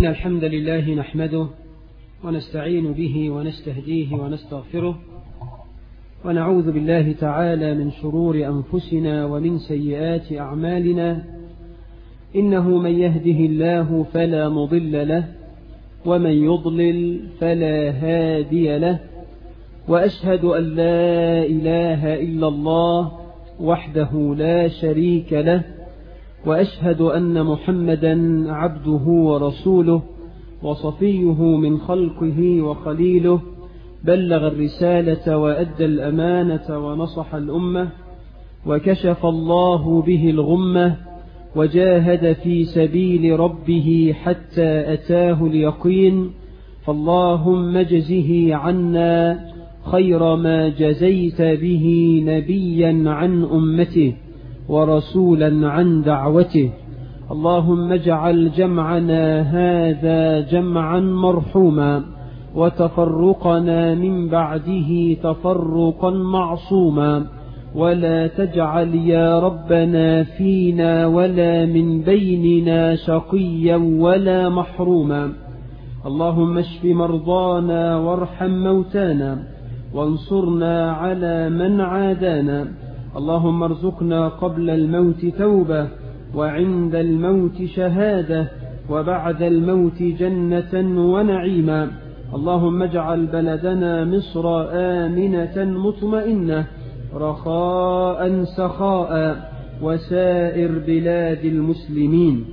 إن الحمد لله نحمده ونستعين به ونستهديه ونستغفره ونعوذ بالله تعالى من شرور أنفسنا ومن سيئات أعمالنا إنه من يهده الله فلا مضل له ومن يضلل فلا هادي له وأشهد أن لا إله إلا الله وحده لا شريك له وأشهد أن محمدا عبده ورسوله وصفيه من خلقه وخليله بلغ الرسالة وأدى الأمانة ونصح الأمة وكشف الله به الغمة وجاهد في سبيل ربه حتى أتاه اليقين فاللهم اجزه عنا خير ما جزيت به نبيا عن أمته ورسولا عن دعوته اللهم اجعل جمعنا هذا جمعا مرحوما وتفرقنا من بعده تفرقا معصوما ولا تجعل يا ربنا فينا ولا من بيننا شقيا ولا محروما اللهم اشف مرضانا وارحم موتانا وانصرنا على من عادانا اللهم ارزقنا قبل الموت توبة وعند الموت شهادة وبعد الموت جنة ونعيما اللهم اجعل بلدنا مصر آمنة مطمئنة رخاء سخاء وسائر بلاد المسلمين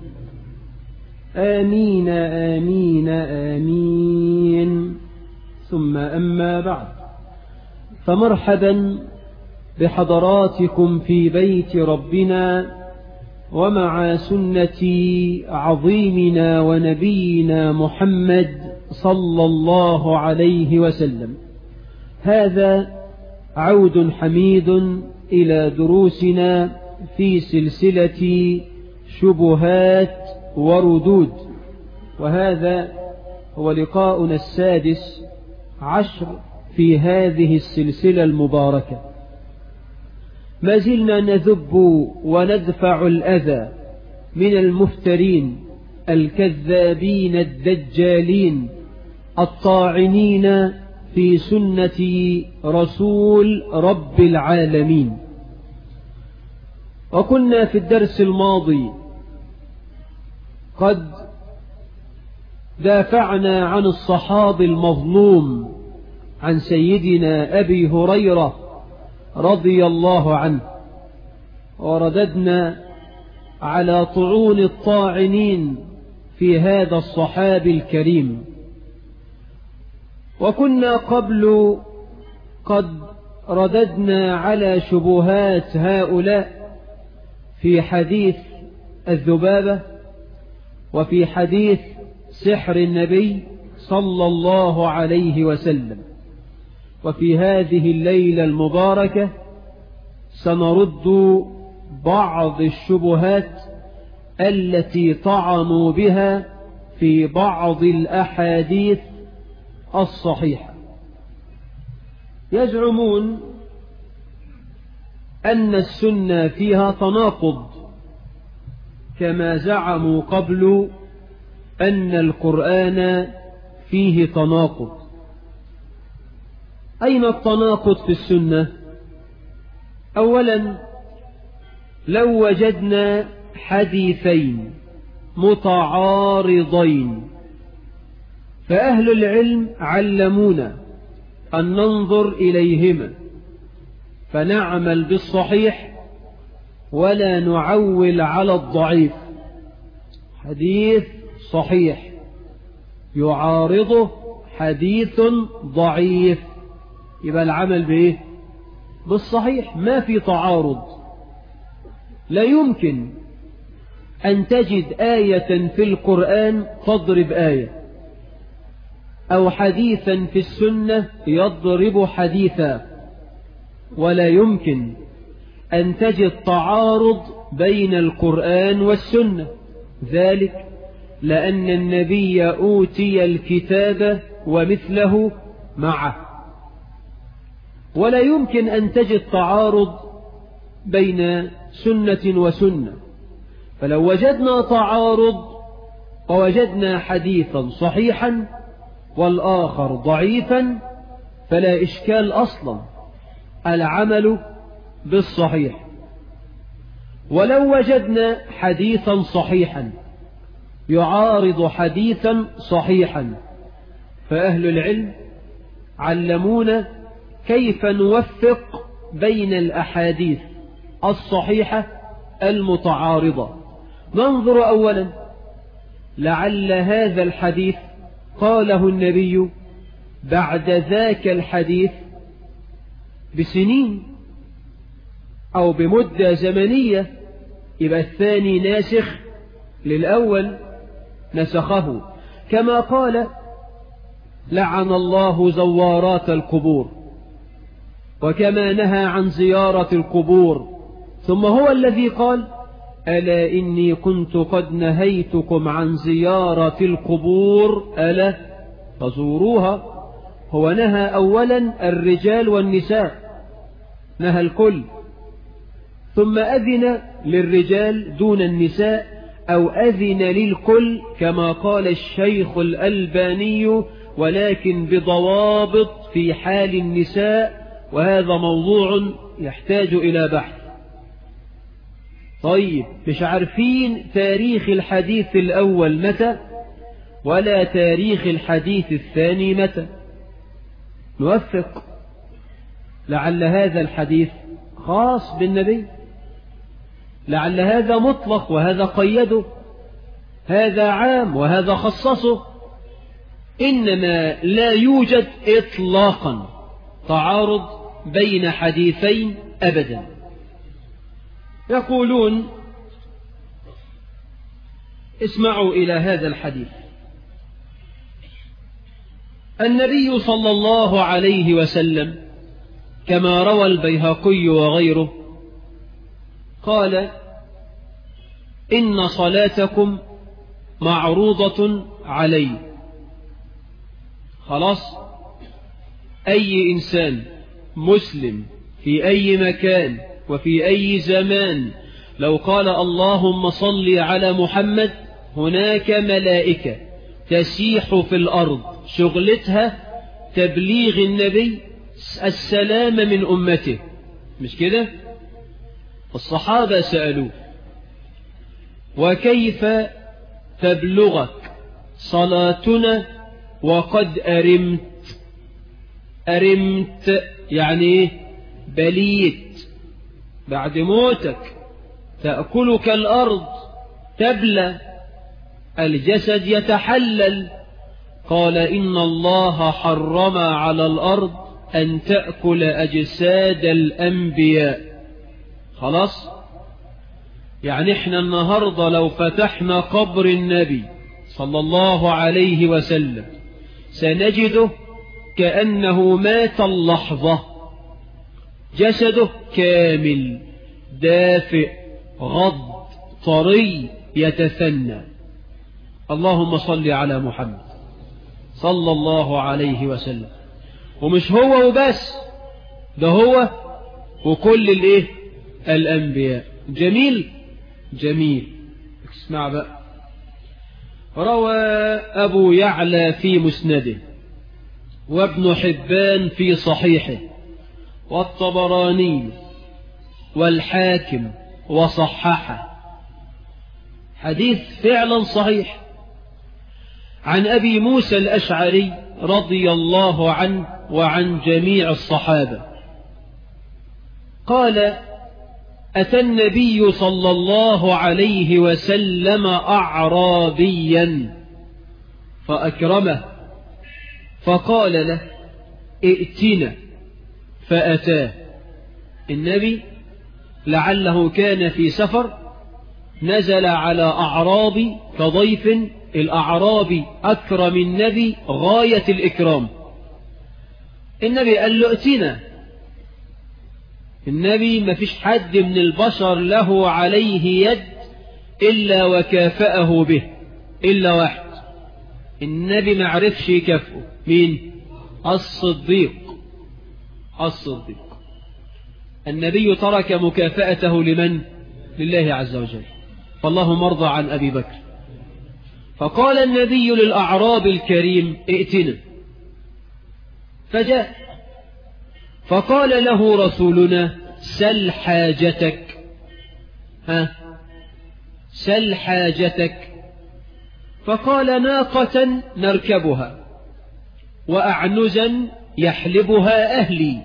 آمين آمين آمين ثم أما بعد فمرحبا بحضراتكم في بيت ربنا ومع سنة عظيمنا ونبينا محمد صلى الله عليه وسلم هذا عود حميد إلى دروسنا في سلسلة شبهات وردود وهذا هو لقاؤنا السادس عشر في هذه السلسلة المباركة ما زلنا نذب وندفع الأذى من المفترين الكذابين الدجالين الطاعنين في سنة رسول رب العالمين وكنا في الدرس الماضي قد دافعنا عن الصحابي المظلوم عن سيدنا أبي هريرة رضي الله عنه ورددنا على طعون الطاعنين في هذا الصحابي الكريم وكنا قبل قد رددنا على شبهات هؤلاء في حديث الذبابة وفي حديث سحر النبي صلى الله عليه وسلم وفي هذه الليلة المباركة سنرد بعض الشبهات التي طعنوا بها في بعض الأحاديث الصحيحة يزعمون أن السنة فيها تناقض كما زعموا قبل أن القرآن فيه تناقض أين التناقض في السنة أولا لو وجدنا حديثين متعارضين فأهل العلم علمونا أن ننظر إليهما فنعمل بالصحيح ولا نعول على الضعيف حديث صحيح يعارضه حديث ضعيف يبقى العمل بإيه بالصحيح ما في تعارض لا يمكن أن تجد آية في القرآن تضرب آية أو حديثا في السنة يضرب حديثا ولا يمكن أن تجد تعارض بين القرآن والسنة ذلك لأن النبي أوتي الكتاب ومثله معه ولا يمكن أن تجد تعارض بين سنة وسنة فلو وجدنا تعارض ووجدنا حديثا صحيحا والآخر ضعيفا فلا إشكال أصلا العمل بالصحيح ولو وجدنا حديثا صحيحا يعارض حديثا صحيحا فأهل العلم علمونا كيف نوفق بين الأحاديث الصحيحة المتعارضة ننظر أولا لعل هذا الحديث قاله النبي بعد ذاك الحديث بسنين أو بمدة زمنية يبقى الثاني ناسخ للأول نسخه كما قال لعن الله زوارات القبور وكما نهى عن زيارة القبور ثم هو الذي قال ألا إني كنت قد نهيتكم عن زيارة القبور ألا فزوروها هو نهى أولا الرجال والنساء نهى الكل ثم أذن للرجال دون النساء أو أذن للكل كما قال الشيخ الألباني ولكن بضوابط في حال النساء وهذا موضوع يحتاج إلى بحث طيب مش عارفين تاريخ الحديث الأول متى ولا تاريخ الحديث الثاني متى نوفق لعل هذا الحديث خاص بالنبي لعل هذا مطلق وهذا قيده هذا عام وهذا خصصه إنما لا يوجد إطلاقا تعارض بين حديثين أبدا يقولون اسمعوا إلى هذا الحديث النبي صلى الله عليه وسلم كما روى البيهقي وغيره قال إن صلاتكم معروضة علي خلاص أي إنسان مسلم في أي مكان وفي أي زمان لو قال اللهم صل على محمد هناك ملائكة تسيح في الأرض شغلتها تبليغ النبي السلام من أمته مش كده الصحابة سألوه وكيف تبلغك صلاتنا وقد أرمت أرمت يعني بليت بعد موتك تأكلك الأرض تبلى الجسد يتحلل قال إن الله حرم على الأرض أن تأكل أجساد الأنبياء خلاص يعني احنا النهاردة لو فتحنا قبر النبي صلى الله عليه وسلم سنجده كأنه مات اللحظة جسده كامل دافئ غض طري يتثنى اللهم صل على محمد صلى الله عليه وسلم ومش هو وبس ده هو وكل الايه الانبياء جميل جميل اسمع بقى روى ابو يعلى في مسنده وابن حبان في صحيحه والطبراني والحاكم وصححه حديث فعلا صحيح عن أبي موسى الأشعري رضي الله عنه وعن جميع الصحابة قال أتى النبي صلى الله عليه وسلم أعرابيا فأكرمه فقال له ائتنا فأتاه النبي لعله كان في سفر نزل على أعرابي كضيف الأعرابي أكرم النبي غاية الإكرام النبي قال له ائتنا النبي ما فيش حد من البشر له عليه يد إلا وكافأه به إلا واحد النبي ما عرفش يكافئه مين الصديق الصديق النبي ترك مكافأته لمن لله عز وجل فاللهم ارضى عن أبي بكر فقال النبي للأعراب الكريم ائتنا فجاء فقال له رسولنا سل حاجتك ها سل حاجتك فقال ناقة نركبها وأعنزا يحلبها أهلي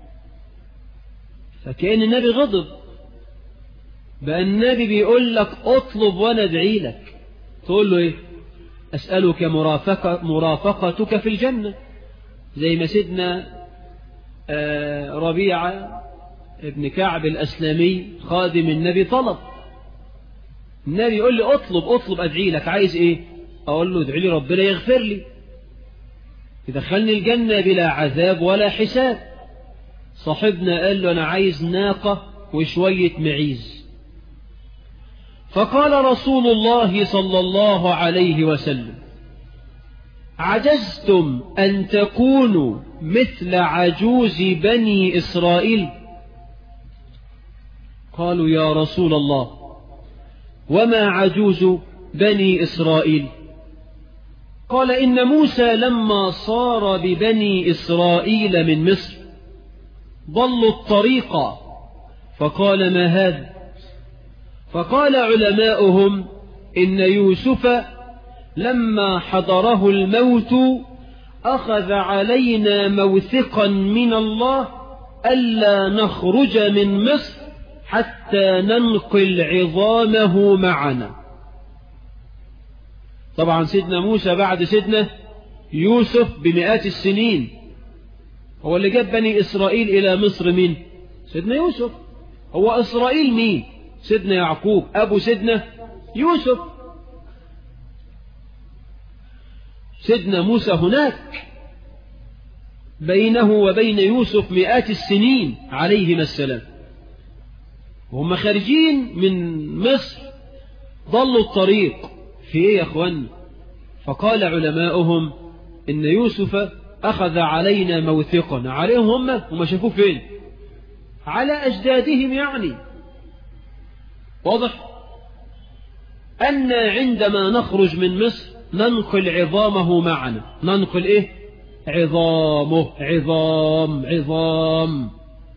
فكأن النبي غضب بقى النبي بيقول لك اطلب وانا ادعي لك تقول له ايه اسألك مرافقة مرافقتك في الجنة زي ما سيدنا آه ربيعة ابن كعب الأسلمي خادم النبي طلب النبي يقول لي اطلب اطلب ادعي لك عايز ايه اقول له ادعي لي ربنا يغفر لي يدخلني الجنة بلا عذاب ولا حساب صاحبنا قال له انا عايز ناقة وشوية معيز فقال رسول الله صلى الله عليه وسلم عجزتم أن تكونوا مثل عجوز بني إسرائيل قالوا يا رسول الله وما عجوز بني إسرائيل قال إن موسى لما صار ببني إسرائيل من مصر ضلوا الطريق فقال ما هذا فقال علماؤهم إن يوسف لما حضره الموت أخذ علينا موثقا من الله ألا نخرج من مصر حتى ننقل عظامه معنا طبعا سيدنا موسى بعد سيدنا يوسف بمئات السنين هو اللي جاب بني إسرائيل إلى مصر مين سيدنا يوسف هو إسرائيل مين سيدنا يعقوب أبو سيدنا يوسف سيدنا موسى هناك بينه وبين يوسف مئات السنين عليهما السلام وهم خارجين من مصر ضلوا الطريق في ايه يا اخوان فقال علماؤهم ان يوسف اخذ علينا موثقا عليهم هم هم شافوه فين على اجدادهم يعني واضح ان عندما نخرج من مصر ننقل عظامه معنا ننقل ايه عظامه عظام عظام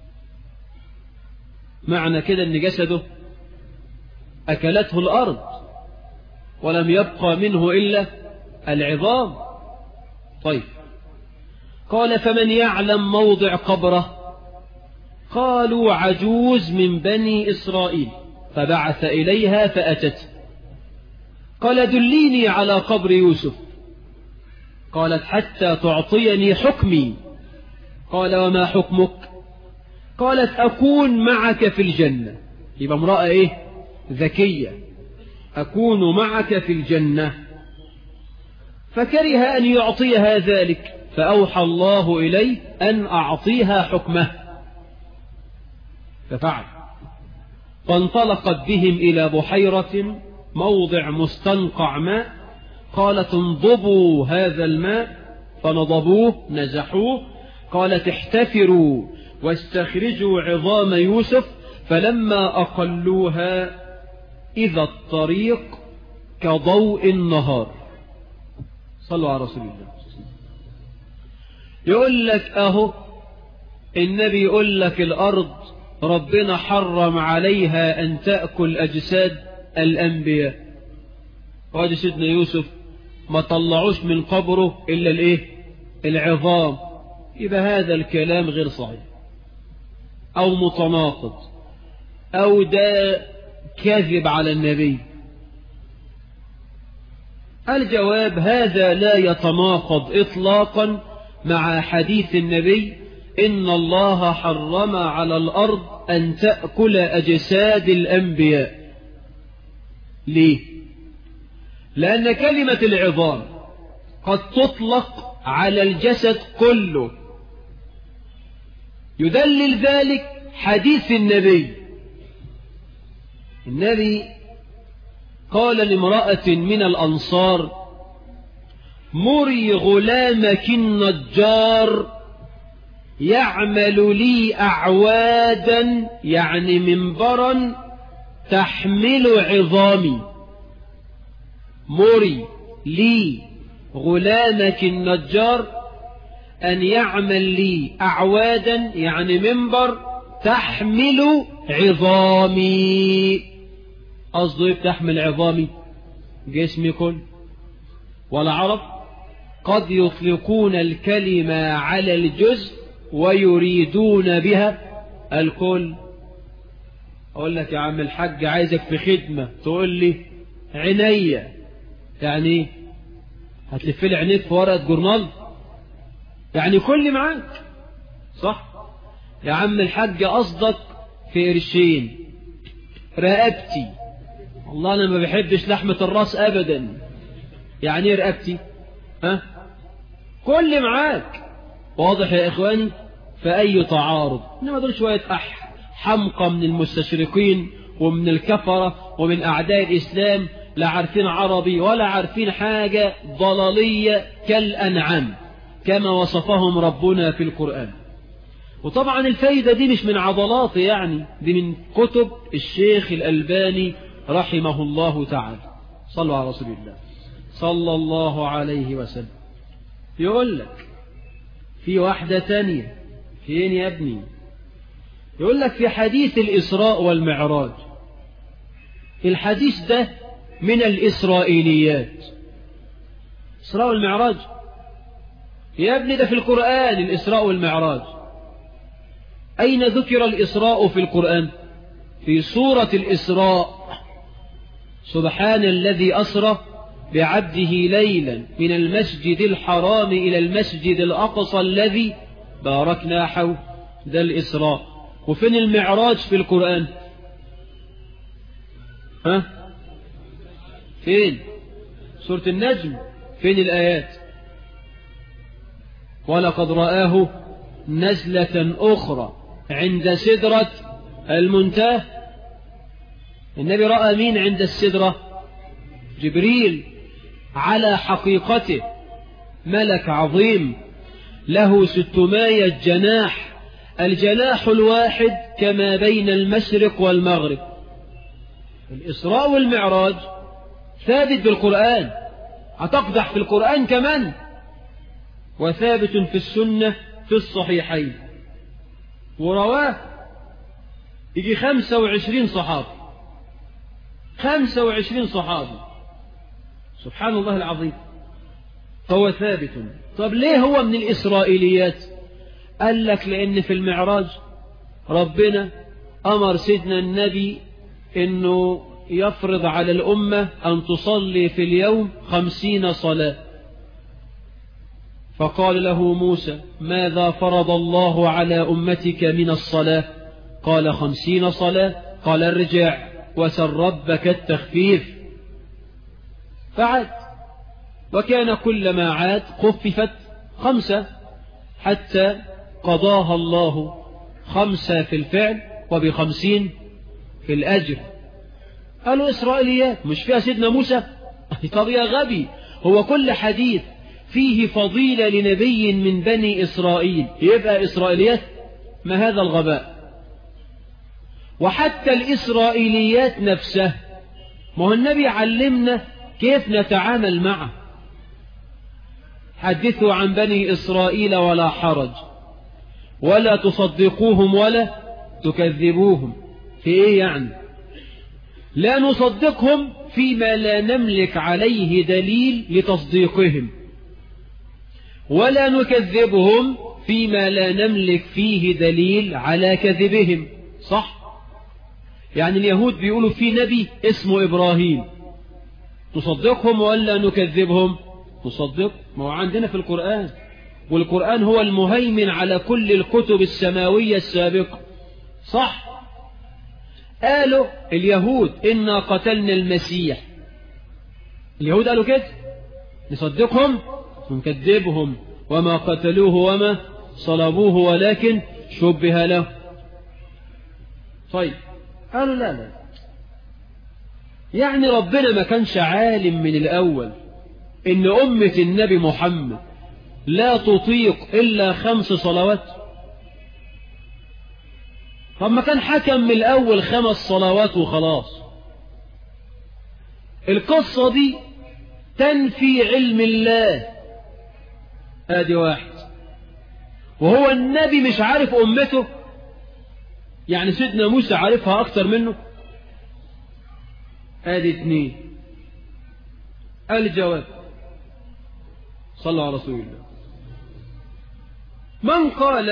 معنى كده ان جسده اكلته الارض ولم يبقى منه الا العظام طيب قال فمن يعلم موضع قبره قالوا عجوز من بني اسرائيل فبعث اليها فاتته قال دليني على قبر يوسف قالت حتى تعطيني حكمي قال وما حكمك قالت أكون معك في الجنة يبقى امرأة إيه ذكية أكون معك في الجنة فكره أن يعطيها ذلك فأوحى الله إليه أن أعطيها حكمه ففعل فانطلقت بهم إلى بحيرة موضع مستنقع ماء قالت انضبوا هذا الماء فنضبوه نزحوه قالت احتفروا واستخرجوا عظام يوسف فلما أقلوها إذا الطريق كضوء النهار صلوا على رسول الله يقول لك أهو النبي يقول لك الأرض ربنا حرم عليها أن تأكل أجساد الأنبياء وهذا سيدنا يوسف ما طلعوش من قبره إلا الإيه العظام يبقى هذا الكلام غير صحيح أو متناقض أو ده كذب على النبي الجواب هذا لا يتناقض إطلاقا مع حديث النبي إن الله حرم على الأرض أن تأكل أجساد الأنبياء ليه لأن كلمة العظام قد تطلق على الجسد كله يدلل ذلك حديث النبي النبي قال لامرأة من الأنصار مري غلامك النجار يعمل لي أعوادا يعني منبرا تحمل عظامي مري لي غلامك النجار أن يعمل لي أعوادا يعني منبر تحمل عظامي قصده ايه تحمل عظامي جسمي كله والعرب قد يطلقون الكلمة على الجزء ويريدون بها الكل أقول لك يا عم الحاج عايزك في خدمة تقول لي عينيا يعني ايه هتلف لي عينيك في ورقة جورنال يعني كل معاك صح يا عم الحاج قصدك في قرشين رقبتي والله انا ما بحبش لحمة الراس ابدا يعني ايه رقبتي ها كل معاك واضح يا اخواني فاي تعارض انما دول شوية أح حمقى من المستشرقين ومن الكفرة ومن اعداء الاسلام لا عارفين عربي ولا عارفين حاجة ضلالية كالانعام كما وصفهم ربنا في القرآن وطبعا الفايدة دي مش من عضلات يعني دي من كتب الشيخ الألباني رحمه الله تعالى صلوا على رسول الله صلى الله عليه وسلم يقول لك في واحدة تانية فين يا ابني يقول لك في حديث الإسراء والمعراج الحديث ده من الإسرائيليات إسراء والمعراج يا ابني ده في القرآن الإسراء والمعراج أين ذكر الإسراء في القرآن في سورة الإسراء سبحان الذي أسرى بعبده ليلا من المسجد الحرام إلى المسجد الأقصى الذي باركنا حول ده الإسراء وفين المعراج في القرآن ها فين سورة النجم فين الآيات ولقد رآه نزلة أخرى عند سدرة المنتهى النبي رأى مين عند السدرة جبريل على حقيقته ملك عظيم له ستماية جناح الجناح الواحد كما بين المشرق والمغرب الإسراء والمعراج ثابت بالقرآن هتقدح في القرآن كمان وثابت في السنة في الصحيحين ورواه يجي خمسة وعشرين صحابي خمسة وعشرين صحابي سبحان الله العظيم فهو ثابت طب ليه هو من الإسرائيليات قال لك لأن في المعراج ربنا أمر سيدنا النبي أنه يفرض على الأمة أن تصلي في اليوم خمسين صلاة فقال له موسى ماذا فرض الله على أمتك من الصلاة قال خمسين صلاة قال ارجع وسل ربك التخفيف فعاد وكان كلما عاد خففت خمسة حتى قضاها الله خمسة في الفعل وبخمسين في الأجر قالوا إسرائيليات مش فيها سيدنا موسى طب يا غبي هو كل حديث فيه فضيلة لنبي من بني إسرائيل يبقى إسرائيليات ما هذا الغباء وحتى الإسرائيليات نفسها ما هو النبي علمنا كيف نتعامل معه حدثوا عن بني إسرائيل ولا حرج ولا تصدقوهم ولا تكذبوهم في إيه يعني لا نصدقهم فيما لا نملك عليه دليل لتصديقهم ولا نكذبهم فيما لا نملك فيه دليل على كذبهم صح يعني اليهود بيقولوا في نبي اسمه إبراهيم تصدقهم ولا نكذبهم تصدق ما هو عندنا في القرآن والقرآن هو المهيمن على كل الكتب السماوية السابقة صح قالوا اليهود إنا قتلنا المسيح اليهود قالوا كده نصدقهم ونكذبهم وما قتلوه وما صلبوه ولكن شبه له طيب قالوا لا لا يعني ربنا ما كانش عالم من الأول إن أمة النبي محمد لا تطيق إلا خمس صلوات طب ما كان حكم من الأول خمس صلوات وخلاص القصة دي تنفي علم الله ادي واحد وهو النبي مش عارف امته يعني سيدنا موسى عارفها اكتر منه ادي اتنين الجواب صلى على رسول الله من قال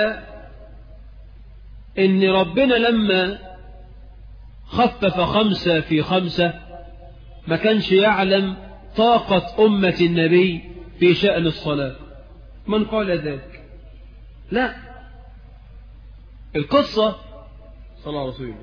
ان ربنا لما خفف خمسة في خمسة ما كانش يعلم طاقة أمة النبي في شأن الصلاة من قال ذلك لا القصة صلى الله عليه وسلم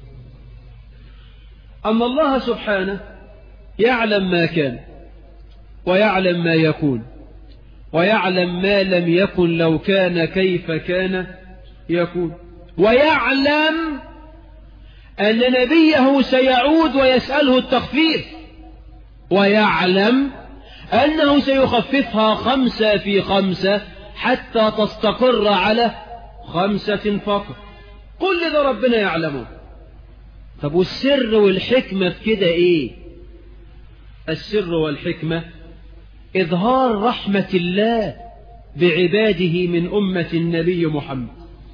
أن الله سبحانه يعلم ما كان ويعلم ما يكون ويعلم ما لم يكن لو كان كيف كان يكون ويعلم أن نبيه سيعود ويسأله التخفيف ويعلم أنه سيخففها خمسة في خمسة حتى تستقر على خمسة فقط كل ده ربنا يعلمه طب والسر والحكمة في كده ايه السر والحكمة إظهار رحمة الله بعباده من أمة النبي محمد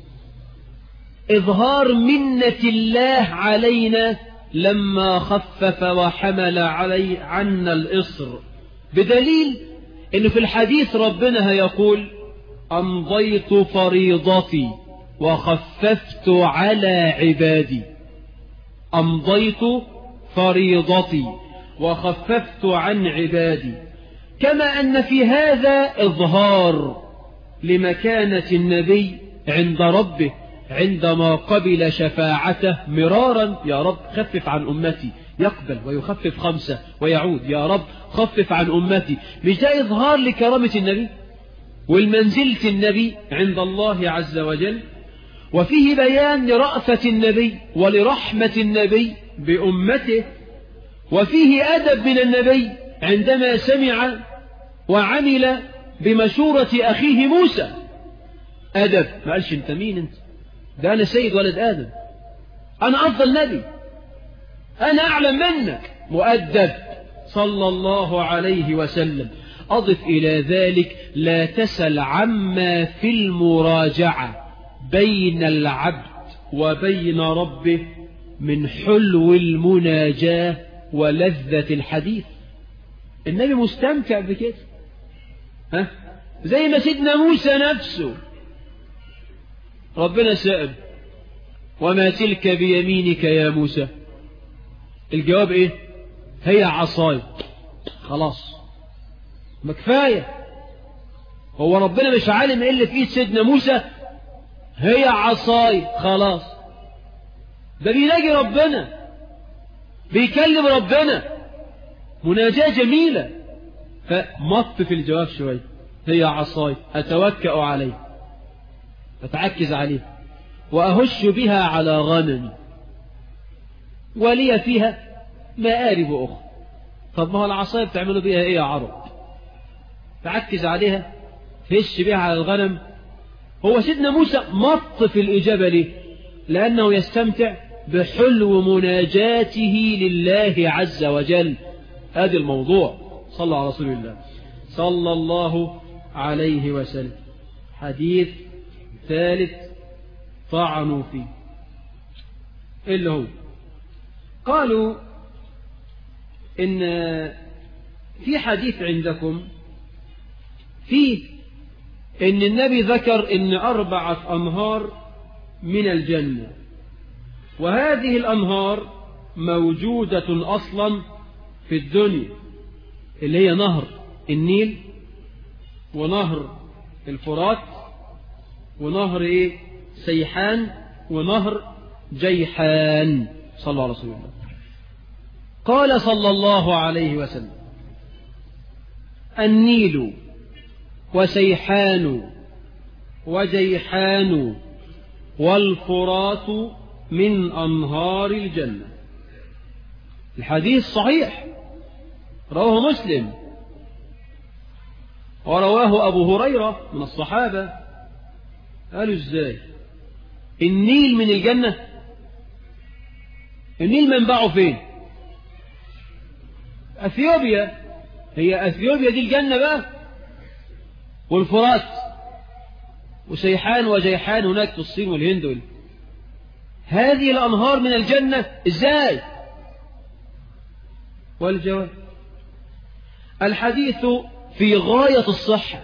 إظهار منة الله علينا لما خفف وحمل علي عنا الإصر بدليل إن في الحديث ربنا هيقول أمضيت فريضتي وخففت على عبادي أمضيت فريضتي وخففت عن عبادي كما أن في هذا إظهار لمكانة النبي عند ربه عندما قبل شفاعته مرارا يا رب خفف عن أمتي يقبل ويخفف خمسة ويعود يا رب خفف عن أمتي مش ده إظهار لكرامة النبي والمنزلة النبي عند الله عز وجل وفيه بيان لرأفة النبي ولرحمة النبي بأمته وفيه أدب من النبي عندما سمع وعمل بمشورة أخيه موسى أدب ما قالش أنت مين أنت ده أنا سيد ولد آدم أنا أفضل نبي أنا أعلم منك مؤدب صلى الله عليه وسلم أضف إلى ذلك لا تسل عما في المراجعة بين العبد وبين ربه من حلو المناجاة ولذة الحديث النبي مستمتع بكده ها زي ما سيدنا موسى نفسه ربنا سأل وما تلك بيمينك يا موسى الجواب ايه هي عصاي خلاص ما كفاية هو ربنا مش عالم ايه اللي في ايد سيدنا موسى هي عصاي خلاص ده بيلاقي ربنا بيكلم ربنا مناجاة جميلة فمط في الجواب شوية هي عصاي أتوكأ عليه أتعكز عليه وأهش بها على غنمي ولي فيها مآرب أخرى طب ما هو العصاية بتعملوا بيها إيه يا عرب تعكز عليها فش بيها على الغنم هو سيدنا موسى مط في الإجابة ليه لأنه يستمتع بحلو مناجاته لله عز وجل هذا الموضوع صلى على رسول الله صلى الله عليه وسلم حديث ثالث طعنوا فيه اللي هو قالوا إن في حديث عندكم فيه إن النبي ذكر إن أربعة أنهار من الجنة وهذه الأنهار موجودة أصلا في الدنيا اللي هي نهر النيل ونهر الفرات ونهر إيه سيحان ونهر جيحان صلى الله عليه وسلم قال صلى الله عليه وسلم النيل وسيحان وجيحان والفرات من أنهار الجنة الحديث صحيح رواه مسلم ورواه أبو هريرة من الصحابة قالوا ازاي النيل من الجنة النيل منبعه فين أثيوبيا هي أثيوبيا دي الجنة بقى والفرات وسيحان وجيحان هناك في الصين والهند وال... هذه الأنهار من الجنة إزاي والجواب الحديث في غاية الصحة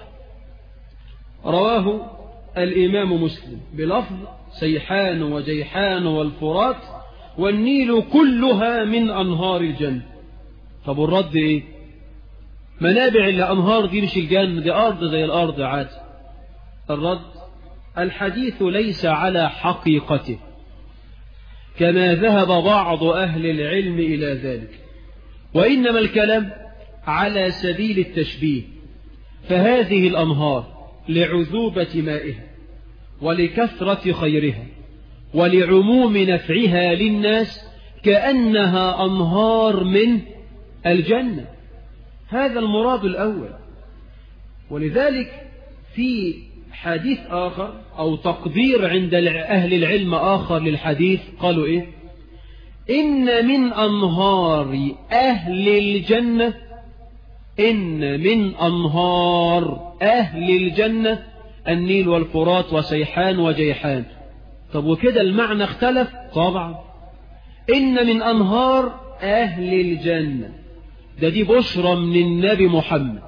رواه الإمام مسلم بلفظ سيحان وجيحان والفرات والنيل كلها من أنهار الجنة طب والرد إيه منابع الأنهار دي مش الجنة دي أرض زي الأرض عادي الرد الحديث ليس على حقيقته كما ذهب بعض أهل العلم إلى ذلك وإنما الكلام على سبيل التشبيه فهذه الأنهار لعذوبة مائها ولكثرة خيرها ولعموم نفعها للناس كأنها أنهار من الجنة هذا المراد الأول ولذلك في حديث آخر أو تقدير عند أهل العلم آخر للحديث قالوا إيه إن من أنهار أهل الجنة إن من أنهار أهل الجنة النيل والفرات وسيحان وجيحان طب وكده المعنى اختلف طبعا إن من أنهار أهل الجنة ده دي بشرى من النبي محمد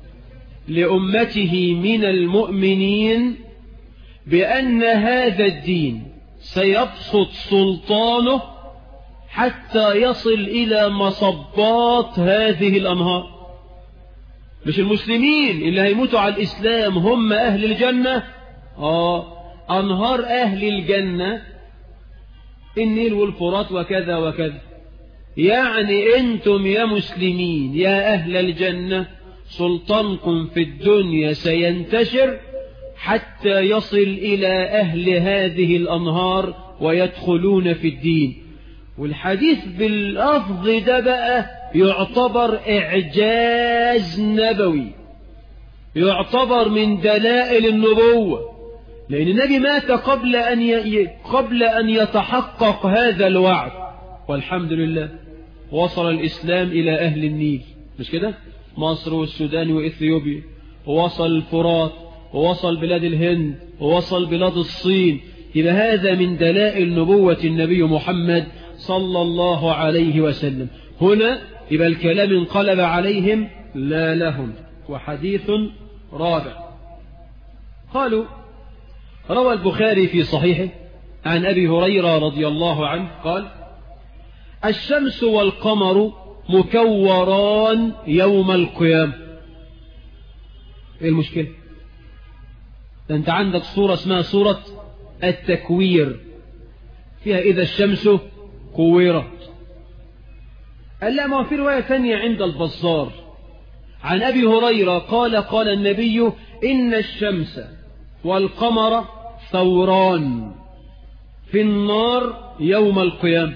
لأمته من المؤمنين بأن هذا الدين سيبسط سلطانه حتى يصل إلى مصبات هذه الأنهار مش المسلمين اللي هيموتوا على الإسلام هم أهل الجنة آه أنهار أهل الجنة النيل والفرات وكذا وكذا يعني أنتم يا مسلمين يا أهل الجنة سلطانكم في الدنيا سينتشر حتى يصل إلى أهل هذه الأنهار ويدخلون في الدين والحديث باللفظ ده بقى يعتبر إعجاز نبوي يعتبر من دلائل النبوة لأن النبي مات قبل أن ي... قبل أن يتحقق هذا الوعد والحمد لله وصل الإسلام إلى أهل النيل مش كده مصر والسودان وإثيوبيا ووصل الفرات ووصل بلاد الهند ووصل بلاد الصين إذا هذا من دلائل نبوة النبي محمد صلى الله عليه وسلم هنا يبقى الكلام انقلب عليهم لا لهم وحديث رابع قالوا روى البخاري في صحيحه عن أبي هريرة رضي الله عنه قال الشمس والقمر مكوران يوم القيامة ايه المشكلة ده انت عندك صورة اسمها صورة التكوير فيها إذا الشمس كورت قال لا ما في رواية ثانية عند البزار عن أبي هريرة قال قال النبي إن الشمس والقمر ثوران في النار يوم القيامة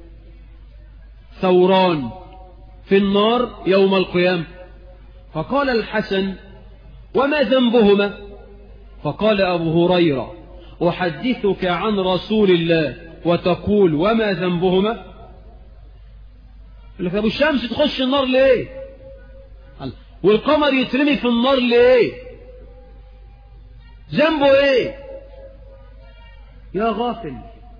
ثوران في النار يوم القيامة فقال الحسن وما ذنبهما فقال أبو هريرة أحدثك عن رسول الله وتقول وما ذنبهما لك أبو الشمس تخش النار ليه والقمر يترمي في النار ليه ذنبه ايه يا غافل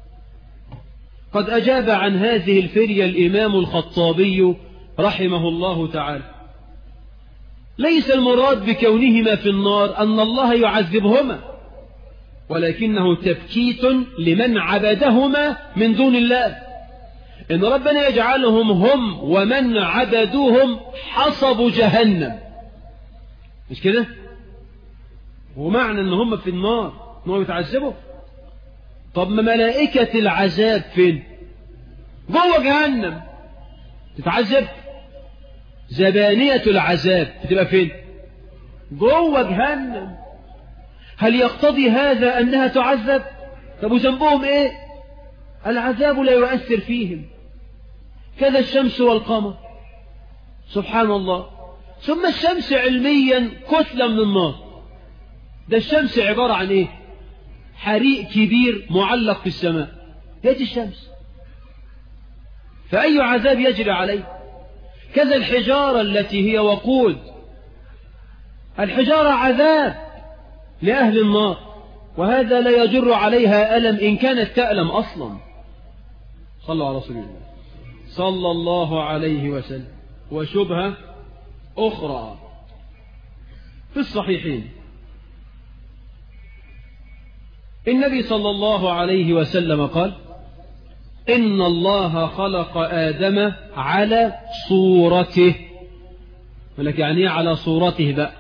قد أجاب عن هذه الفرية الإمام الخطابي رحمه الله تعالى ليس المراد بكونهما في النار أن الله يعذبهما ولكنه تبكيت لمن عبدهما من دون الله إن ربنا يجعلهم هم ومن عبدوهم حصب جهنم مش كده ومعنى ان هم في النار ان هم يتعذبوا طب ما ملائكة العذاب فين جوه جهنم تتعذب زبانية العذاب بتبقى فين جوه جهنم هل يقتضي هذا أنها تعذب طب وذنبهم إيه العذاب لا يؤثر فيهم كذا الشمس والقمر سبحان الله ثم الشمس علميا كتلة من النار ده الشمس عبارة عن إيه حريق كبير معلق في السماء هي الشمس فأي عذاب يجري عليه كذا الحجارة التي هي وقود الحجارة عذاب لأهل النار وهذا لا يجر عليها ألم إن كانت تألم أصلا صلوا على رسول الله صلى الله عليه وسلم وشبهة أخرى في الصحيحين النبي صلى الله عليه وسلم قال إن الله خلق آدم على صورته ولك يعني ايه على صورته بقى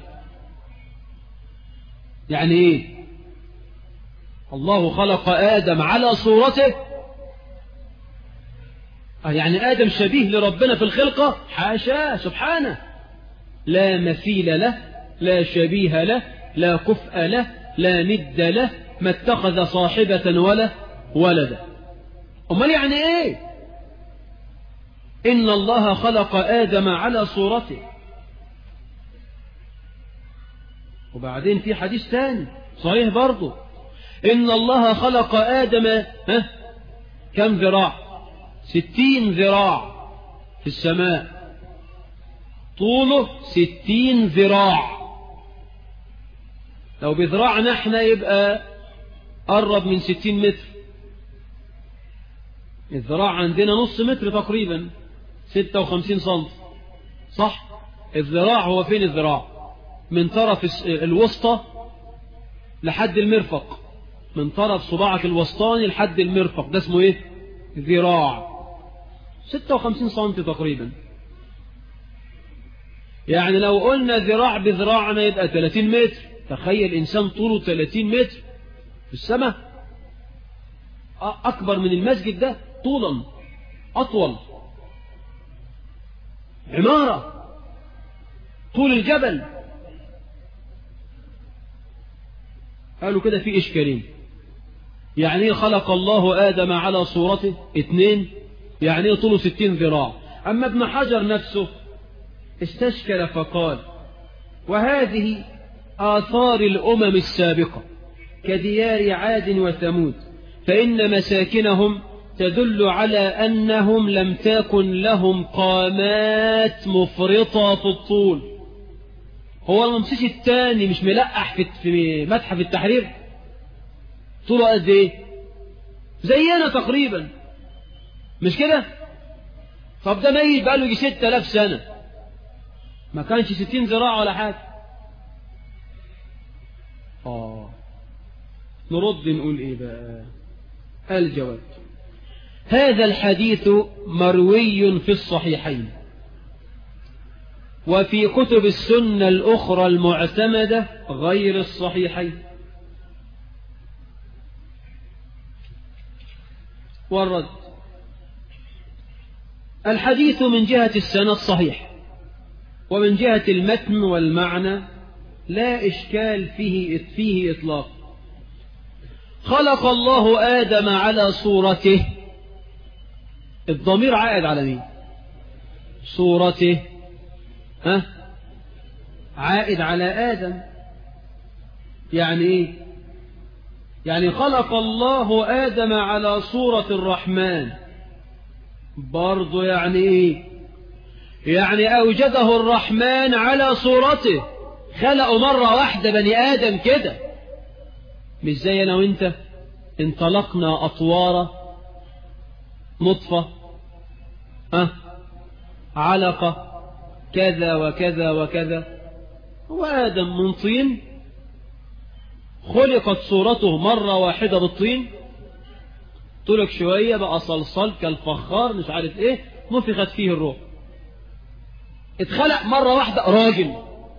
يعني ايه الله خلق آدم على صورته يعني آدم شبيه لربنا في الخلقة حاشا سبحانه لا مثيل له لا شبيه له لا كفء له لا ند له ما اتخذ صاحبة ولا ولدا أمال يعني إيه إن الله خلق آدم على صورته وبعدين في حديث ثاني صحيح برضه إن الله خلق آدم ها كم ذراع ستين ذراع في السماء طوله ستين ذراع لو بذراعنا احنا يبقى قرب من ستين متر الذراع عندنا نص متر تقريبا ستة وخمسين سنتي صح الذراع هو فين الذراع من طرف الوسطى لحد المرفق من طرف صباعك الوسطاني لحد المرفق ده اسمه ايه ذراع 56 سنتي تقريبا يعني لو قلنا ذراع بذراعنا يبقى 30 متر تخيل إنسان طوله 30 متر في السماء أكبر من المسجد ده طولا أطول عمارة طول الجبل قالوا كده في إشكالين يعني ايه خلق الله آدم على صورته اثنين يعني ايه طوله ستين ذراع أما ابن حجر نفسه استشكل فقال وهذه آثار الأمم السابقة كديار عاد وثمود فإن مساكنهم تدل على أنهم لم تكن لهم قامات مفرطة في الطول هو الممسيس الثاني مش ملقح في في متحف التحرير طوله قد ايه زينا تقريبا مش كده طب ده ميت بقاله يجي 6000 سنة ما كانش 60 ذراع ولا حاجة اه نرد نقول ايه بقى الجواب هذا الحديث مروي في الصحيحين وفي كتب السنة الأخرى المعتمدة غير الصحيحين والرد الحديث من جهة السنة الصحيح ومن جهة المتن والمعنى لا إشكال فيه فيه إطلاق خلق الله آدم على صورته الضمير عائد على مين صورته ها عائد على آدم يعني إيه يعني خلق الله آدم على صورة الرحمن برضو يعني إيه يعني أوجده الرحمن على صورته خلقوا مرة واحدة بني آدم كده مش زي أنا وإنت انطلقنا أطوار نطفة أه علقة كذا وكذا وكذا هو آدم من طين خلقت صورته مرة واحدة بالطين طلق شوية بقى صلصال كالفخار مش عارف ايه نفخت فيه الروح اتخلق مرة واحدة راجل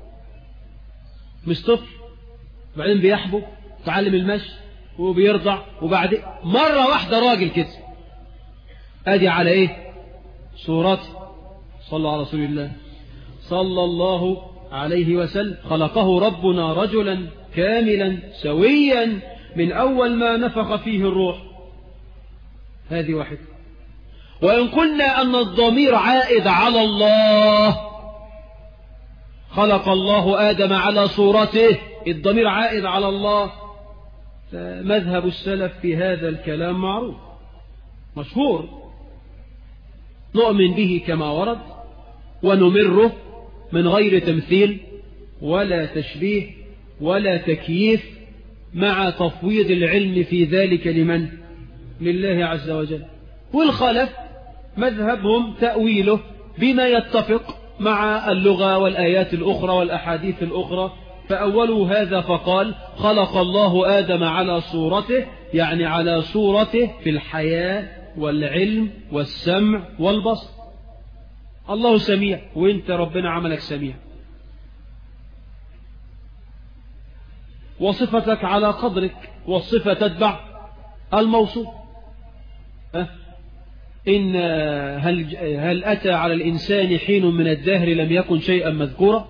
مش طفل بعدين بيحبو تعلم المشي وبيرضع وبعدين مرة واحدة راجل كده ادي على ايه صورته صلى على رسول الله صلى الله عليه وسلم خلقه ربنا رجلا كاملا سويا من أول ما نفخ فيه الروح هذه واحدة وإن قلنا أن الضمير عائد على الله خلق الله آدم على صورته الضمير عائد على الله فمذهب السلف في هذا الكلام معروف مشهور نؤمن به كما ورد ونمره من غير تمثيل ولا تشبيه ولا تكييف مع تفويض العلم في ذلك لمن لله عز وجل والخلف مذهبهم تأويله بما يتفق مع اللغة والآيات الأخرى والأحاديث الأخرى فأولوا هذا فقال خلق الله آدم على صورته يعني على صورته في الحياة والعلم والسمع والبصر الله سميع وانت ربنا عملك سميع وصفتك على قدرك والصفة تتبع الموصوف أه؟ إن هل, هل أتى على الإنسان حين من الدهر لم يكن شيئا مذكورا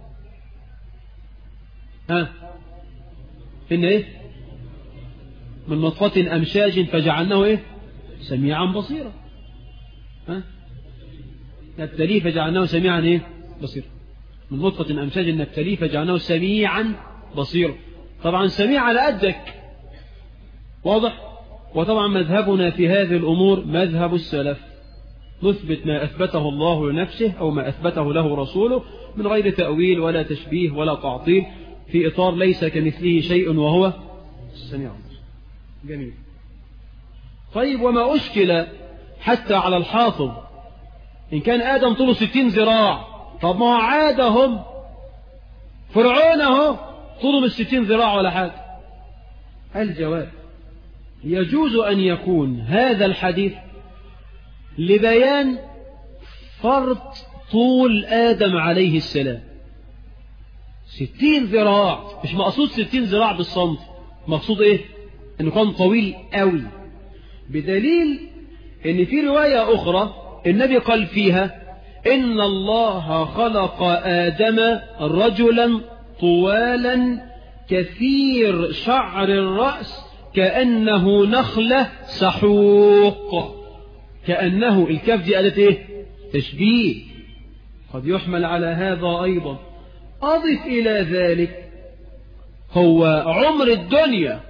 ها إن إيه من نطفة أمشاج فجعلناه إيه سميعا بصيرا ها نبتليه فجعلناه سميعا إيه بصيرا من نطفة أمشاج نبتليه فجعلناه سميعا بصيرا طبعا سميع على قدك واضح وطبعا مذهبنا في هذه الأمور مذهب السلف نثبت ما أثبته الله لنفسه أو ما أثبته له رسوله من غير تأويل ولا تشبيه ولا تعطيل في إطار ليس كمثله شيء وهو السميع جميل طيب وما أشكل حتى على الحافظ إن كان آدم طوله ستين ذراع طب ما هو عادهم فرعون اهو طوله من ستين ذراع ولا حاجة الجواب يجوز أن يكون هذا الحديث لبيان فرط طول آدم عليه السلام ستين ذراع مش مقصود ستين ذراع بالصمت مقصود ايه انه كان طويل قوي بدليل ان في رواية اخرى النبي قال فيها ان الله خلق ادم رجلا طوالا كثير شعر الرأس كأنه نخلة سحوق كأنه الكاف دي قالت ايه تشبيه قد يحمل على هذا ايضا اضف الى ذلك هو عمر الدنيا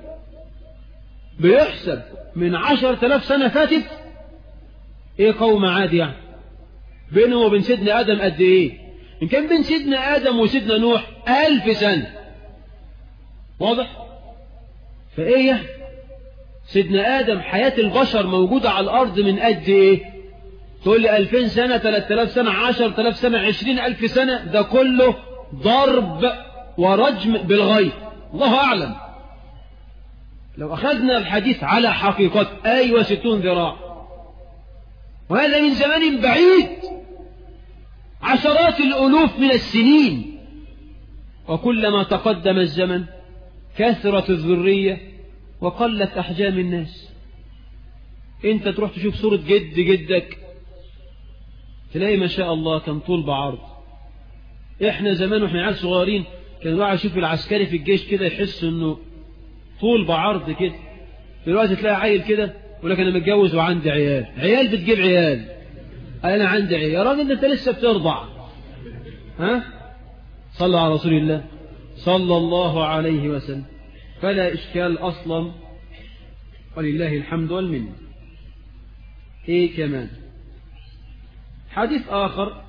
بيحسب من عشر تلاف سنة فاتت ايه قوم عاد يعني بينه وبين سيدنا ادم قد ايه ان كان بين سيدنا ادم وسيدنا نوح الف سنة واضح فايه سيدنا ادم حياة البشر موجودة على الارض من قد ايه تقول لي الفين سنة تلات تلاف سنة عشر تلاف سنة عشرين الف سنة ده كله ضرب ورجم بالغيب الله اعلم لو اخذنا الحديث على حقيقة ايوه ستون ذراع وهذا من زمان بعيد عشرات الالوف من السنين وكلما تقدم الزمن كثرت الذرية وقلت أحجام الناس انت تروح تشوف صورة جد جدك تلاقي ما شاء الله كان طول بعرض احنا زمان واحنا عيال صغيرين كان الواحد يشوف العسكري في الجيش كده يحس انه طول بعرض كده دلوقتي تلاقي عيل كده يقول لك انا متجوز وعندي عيال عيال بتجيب عيال انا عندي عيال يا راجل انت لسه بترضع ها صلى على رسول الله صلى الله عليه وسلم فلا إشكال أصلا ولله الحمد والمنة إيه كمان حديث آخر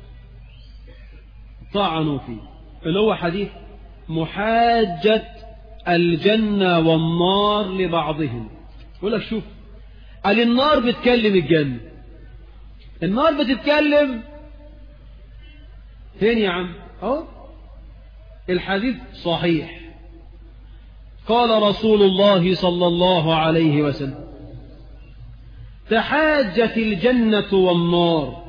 طعنوا فيه اللي هو حديث محاجة الجنة والنار لبعضهم يقول لك شوف قال النار بتكلم الجنة النار بتتكلم فين يا عم اهو الحديث صحيح قال رسول الله صلى الله عليه وسلم تحاجت الجنة والنار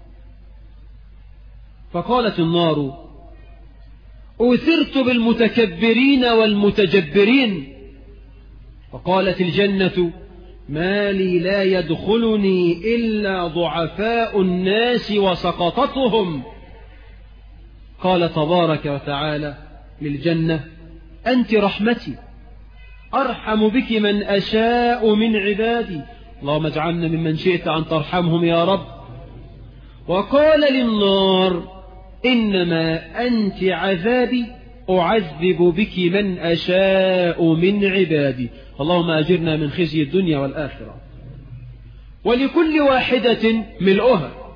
فقالت النار أثرت بالمتكبرين والمتجبرين فقالت الجنة ما لي لا يدخلني إلا ضعفاء الناس وسقطتهم قال تبارك وتعالى للجنة أنت رحمتي أرحم بك من أشاء من عبادي اللهم اجعلنا ممن شئت أن ترحمهم يا رب وقال للنار إنما أنت عذابي أعذب بك من أشاء من عبادي اللهم أجرنا من خزي الدنيا والآخرة ولكل واحدة ملؤها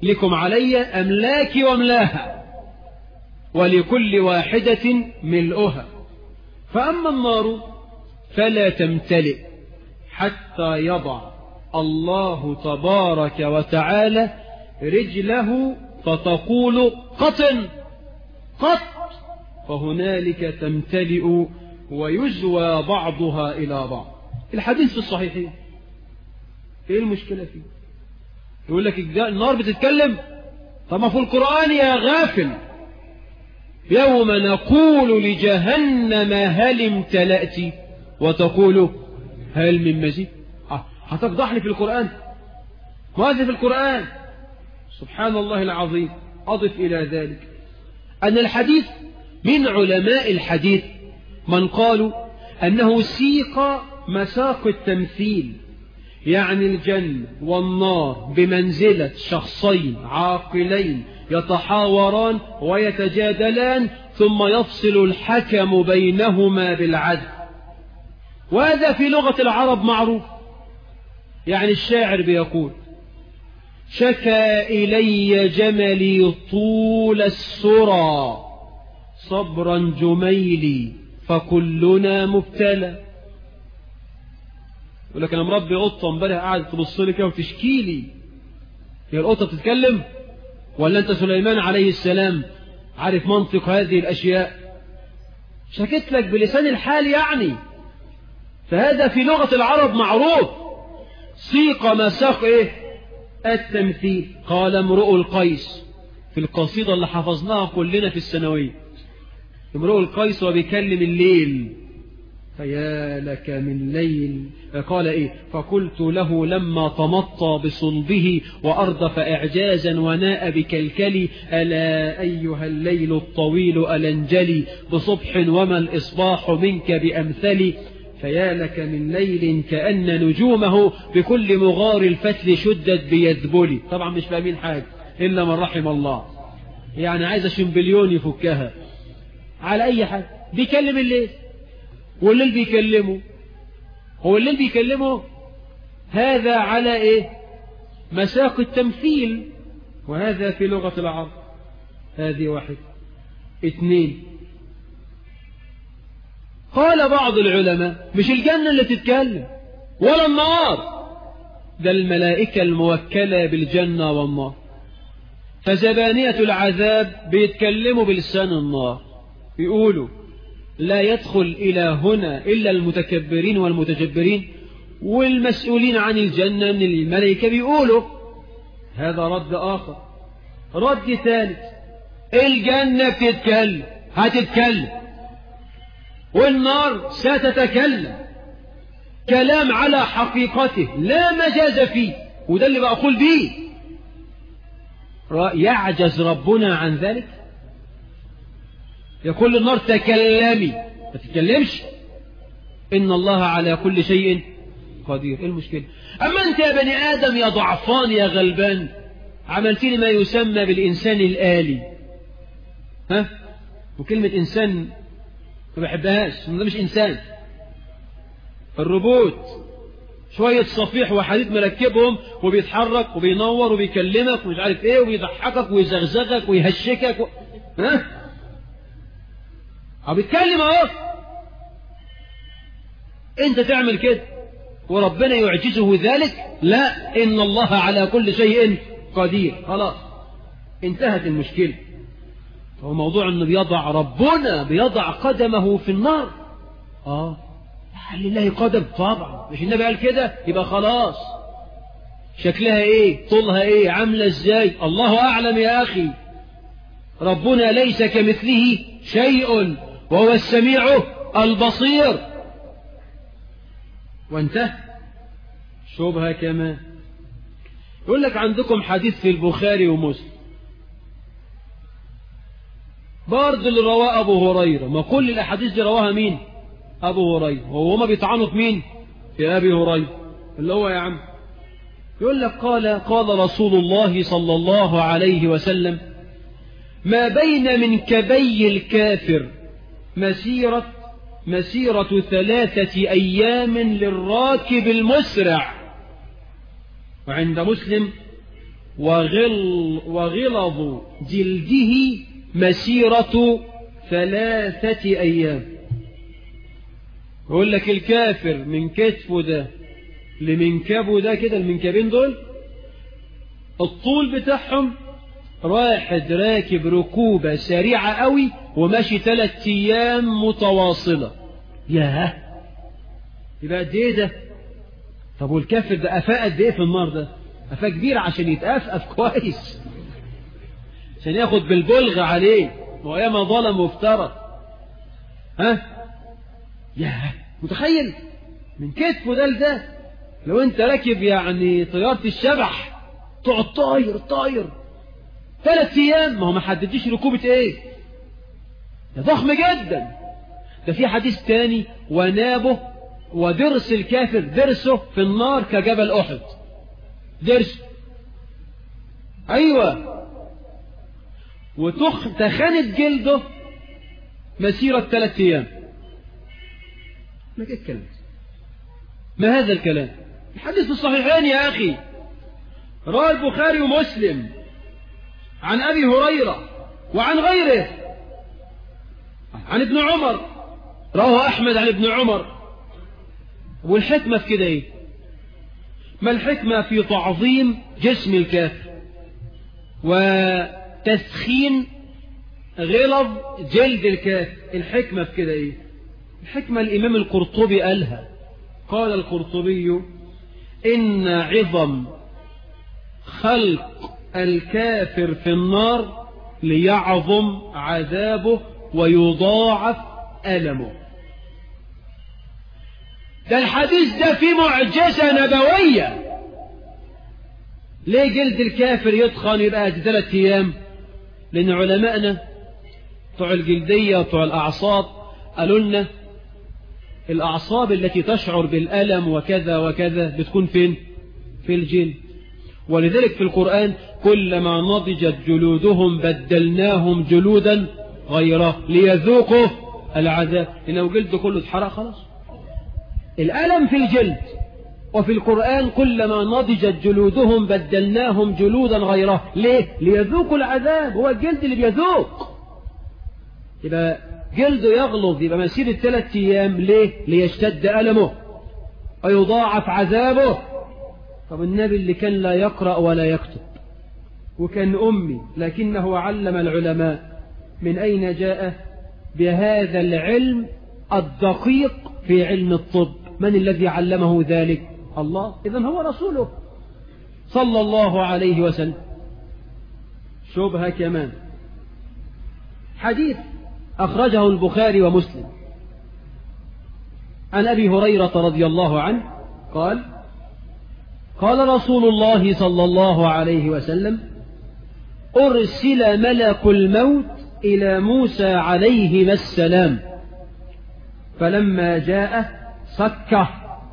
لكم علي أملاكي واملاها ولكل واحدة ملؤها فأما النار فلا تمتلئ حتى يضع الله تبارك وتعالى رجله فتقول قطن قط فهنالك تمتلئ ويزوى بعضها إلى بعض الحديث في الصحيحين ايه المشكلة فيه يقول لك النار بتتكلم طب ما في القرآن يا غافل يوم نقول لجهنم هل امتلأت وتقول هل من مزيد هتفضح لي في القرآن ماذا في القرآن سبحان الله العظيم أضف إلى ذلك أن الحديث من علماء الحديث من قالوا أنه سيق مساق التمثيل يعني الجنة والنار بمنزلة شخصين عاقلين يتحاوران ويتجادلان ثم يفصل الحكم بينهما بالعدل وهذا في لغة العرب معروف يعني الشاعر بيقول شكى إلي جملي طول السرى صبرا جميلي فكلنا مبتلى يقول لك انا مربي قطه امبارح قاعد تبص لي كده وتشكي لي هي القطه بتتكلم ولا انت سليمان عليه السلام عارف منطق هذه الاشياء شكت لك بلسان الحال يعني فهذا في لغه العرب معروف سيق مساق ايه التمثيل قال امرؤ القيس في القصيدة اللي حفظناها كلنا في الثانوية امرؤ القيس وبيكلم الليل فيا لك من ليل قال ايه فقلت له لما تمطى بصلبه وأردف إعجازا وناء بكلكلي ألا أيها الليل الطويل ألنجلي بصبح وما الإصباح منك بأمثلي فيا لك من ليل كأن نجومه بكل مغار الفتل شدت بيذبلي طبعا مش فاهمين حاجة إلا من رحم الله يعني عايز شمبليون يفكها على أي حاجة بيكلم الليل والليل بيكلمه هو الليل بيكلمه هذا على إيه مساق التمثيل وهذا في لغة العرب هذه واحد اثنين قال بعض العلماء مش الجنة اللي تتكلم ولا النار ده الملائكة الموكلة بالجنة والنار فزبانية العذاب بيتكلموا بلسان النار يقولوا لا يدخل إلى هنا إلا المتكبرين والمتجبرين والمسؤولين عن الجنة من الملائكة بيقولوا هذا رد آخر رد ثالث الجنة بتتكلم هتتكلم والنار ستتكلم كلام على حقيقته لا مجاز فيه وده اللي بقول بيه يعجز ربنا عن ذلك يقول للنار تكلمي ما تتكلمش إن الله على كل شيء قدير ايه المشكلة أما أنت يا بني آدم يا ضعفان يا غلبان عملت لي ما يسمى بالإنسان الآلي ها وكلمة إنسان ما بحبهاش ده مش إنسان الروبوت شوية صفيح وحديد مركبهم وبيتحرك وبينور وبيكلمك ومش عارف ايه وبيضحكك ويزغزغك ويهشكك و... ها أو بيتكلم اهو انت تعمل كده وربنا يعجزه ذلك لا ان الله على كل شيء قدير خلاص انتهت المشكلة هو موضوع انه بيضع ربنا بيضع قدمه في النار اه هل لله قدم طبعا مش النبي قال كده يبقى خلاص شكلها ايه طولها ايه عاملة ازاي الله اعلم يا اخي ربنا ليس كمثله شيء وهو السميع البصير وانتهى شبهة كمان يقول لك عندكم حديث في البخاري ومسلم برضه اللي رواه أبو هريرة ما كل الأحاديث دي رواها مين أبو هريرة وهما بيطعنوا في مين في أبي هريرة اللي هو يا عم يقول لك قال قال رسول الله صلى الله عليه وسلم ما بين من كبي الكافر مسيرة مسيرة ثلاثة أيام للراكب المسرع وعند مسلم وغل وغلظ جلده مسيرة ثلاثة أيام يقول لك الكافر من كتفه ده لمنكبه ده كده المنكبين دول الطول بتاعهم واحد راكب ركوبة سريعة قوي وماشي ثلاث أيام متواصلة ياه يبقى قد ايه ده طب والكافر ده قفاه قد ايه في النار ده قفاه كبير عشان يتقفقف كويس عشان ياخد بالبلغ عليه وياما ظلم وافترى ها ياه متخيل من كتفه ده لده لو انت راكب يعني طيارة الشبح تقعد طاير طاير ثلاث ايام ما هو ما حددش ركوبة ايه ده ضخم جدا ده في حديث تاني ونابه ودرس الكافر درسه في النار كجبل احد درس ايوه وتخ تخنت جلده مسيرة ثلاث ايام ما كده ما هذا الكلام الحديث في الصحيحين يا أخي رواه البخاري ومسلم عن أبي هريرة وعن غيره عن ابن عمر رواه أحمد عن ابن عمر والحكمة في كده إيه ما الحكمة في تعظيم جسم الكافر وتسخين غلظ جلد الكافر الحكمة في كده إيه الحكمة الإمام القرطبي قالها قال القرطبي إن عظم خلق الكافر في النار ليعظم عذابه ويضاعف ألمه ده الحديث ده فيه معجزة نبوية ليه جلد الكافر يتخن يبقى ثلاث أيام لأن علماءنا بتوع الجلدية وبتوع الأعصاب قالوا لنا الأعصاب التي تشعر بالألم وكذا وكذا بتكون فين في الجلد ولذلك في القرآن كلما نضجت جلودهم بدلناهم جلودا غيره ليذوقوا العذاب إنه جلد كله اتحرق خلاص الألم في الجلد وفي القرآن كلما نضجت جلودهم بدلناهم جلودا غيره ليه ليذوقوا العذاب هو الجلد اللي بيذوق يبقى جلده يغلظ يبقى مسيرة ثلاث أيام ليه ليشتد ألمه ويضاعف عذابه طب النبي اللي كان لا يقرأ ولا يكتب وكان أمي لكنه علم العلماء من أين جاء بهذا العلم الدقيق في علم الطب من الذي علمه ذلك الله إذا هو رسوله صلى الله عليه وسلم شبهة كمان حديث أخرجه البخاري ومسلم عن أبي هريرة رضي الله عنه قال قال رسول الله صلى الله عليه وسلم أرسل ملك الموت إلى موسى عليهما السلام فلما جاء سكه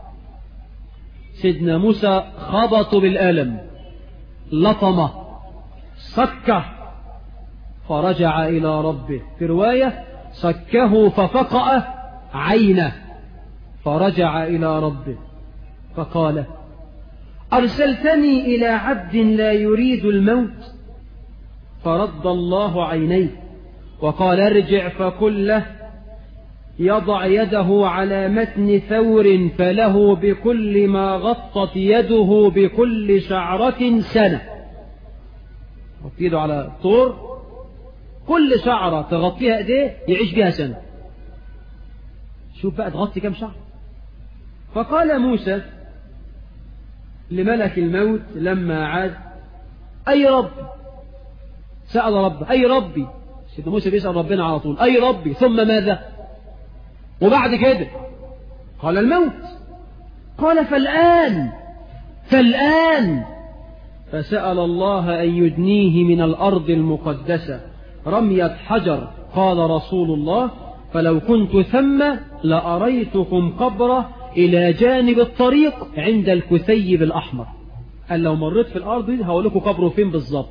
سيدنا موسى خبط بالألم لطمه سكه فرجع إلى ربه في رواية سكه ففقأ عينه فرجع إلى ربه فقال أرسلتني إلى عبد لا يريد الموت فرد الله عينيه وقال ارجع فقل له يضع يده على متن ثور فله بكل ما غطت يده بكل شعرة سنة حط يده على طور كل شعرة تغطيها ايديه يعيش بها سنة شوف بقى تغطي كم شعر فقال موسى لملك الموت لما عاد أي رب سأل رب أي ربي سيدنا موسى بيسأل ربنا على طول أي ربي ثم ماذا وبعد كده قال الموت قال فالآن فالآن فسأل الله أن يدنيه من الأرض المقدسة رمية حجر قال رسول الله فلو كنت ثم لأريتكم قبره إلى جانب الطريق عند الكثيب الأحمر قال لو مريت في الأرض دي هقول لكم قبره فين بالظبط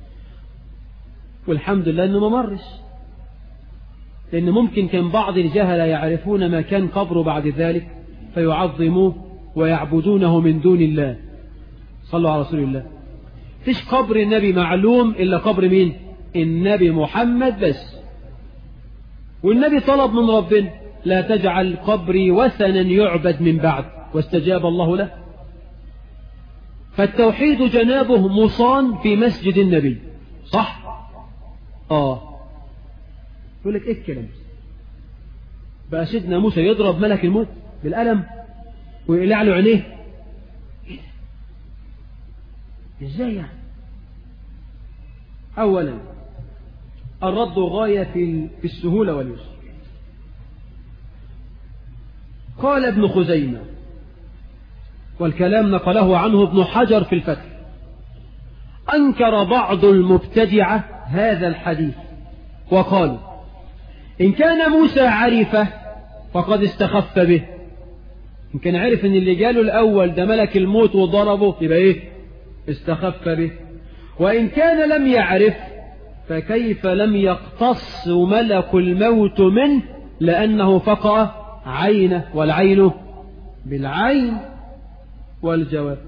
والحمد لله إنه ما مرش لأن ممكن كان بعض الجهلة يعرفون ما كان قبره بعد ذلك فيعظموه ويعبدونه من دون الله صلوا على رسول الله فيش قبر النبي معلوم إلا قبر مين النبي محمد بس والنبي طلب من ربنا لا تجعل قبري وثنا يعبد من بعد واستجاب الله له فالتوحيد جنابه مصان في مسجد النبي صح اه يقول لك ايه الكلام بقى سيدنا موسى يضرب ملك الموت بالقلم ويقلع له عينيه ازاي يعني اولا الرد غاية في في السهولة واليسر قال ابن خزيمة والكلام نقله عنه ابن حجر في الفتح أنكر بعض المبتدعة هذا الحديث وقالوا إن كان موسى عرفه فقد استخف به إن كان عرف إن اللي جاله الأول ده ملك الموت وضربه يبقى إيه استخف به وإن كان لم يعرف فكيف لم يقتص ملك الموت منه لأنه فقأ عينه والعين بالعين والجواب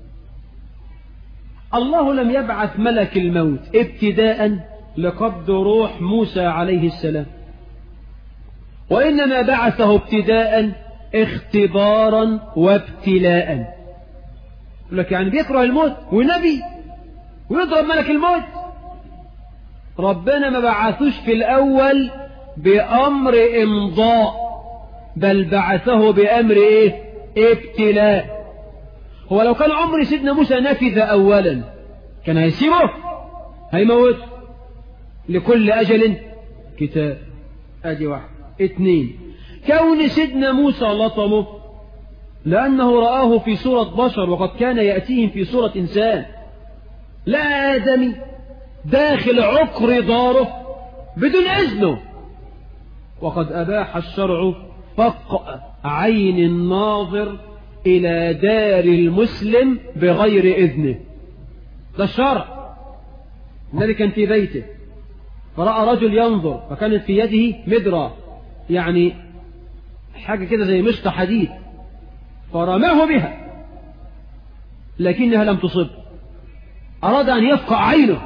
الله لم يبعث ملك الموت ابتداء لقبض روح موسى عليه السلام وإنما بعثه ابتداء اختبارا وابتلاء يقول لك يعني بيكره الموت ونبي ويضرب ملك الموت ربنا ما بعثوش في الأول بأمر إمضاء بل بعثه بأمر إيه ابتلاء هو لو كان عمر سيدنا موسى نفذ أولا كان هيسيبه هيموت لكل أجل كتاب أدي واحد اثنين كون سيدنا موسى لطمه لأنه رآه في صورة بشر وقد كان يأتيهم في صورة إنسان لا آدمي داخل عقر داره بدون إذنه وقد أباح الشرع فق عين الناظر إلى دار المسلم بغير إذنه ده الشرع الذي كان في بيته فرأى رجل ينظر فكانت في يده مدرة يعني حاجة كده زي مشط حديد فرماه بها لكنها لم تصب أراد أن يفقع عينه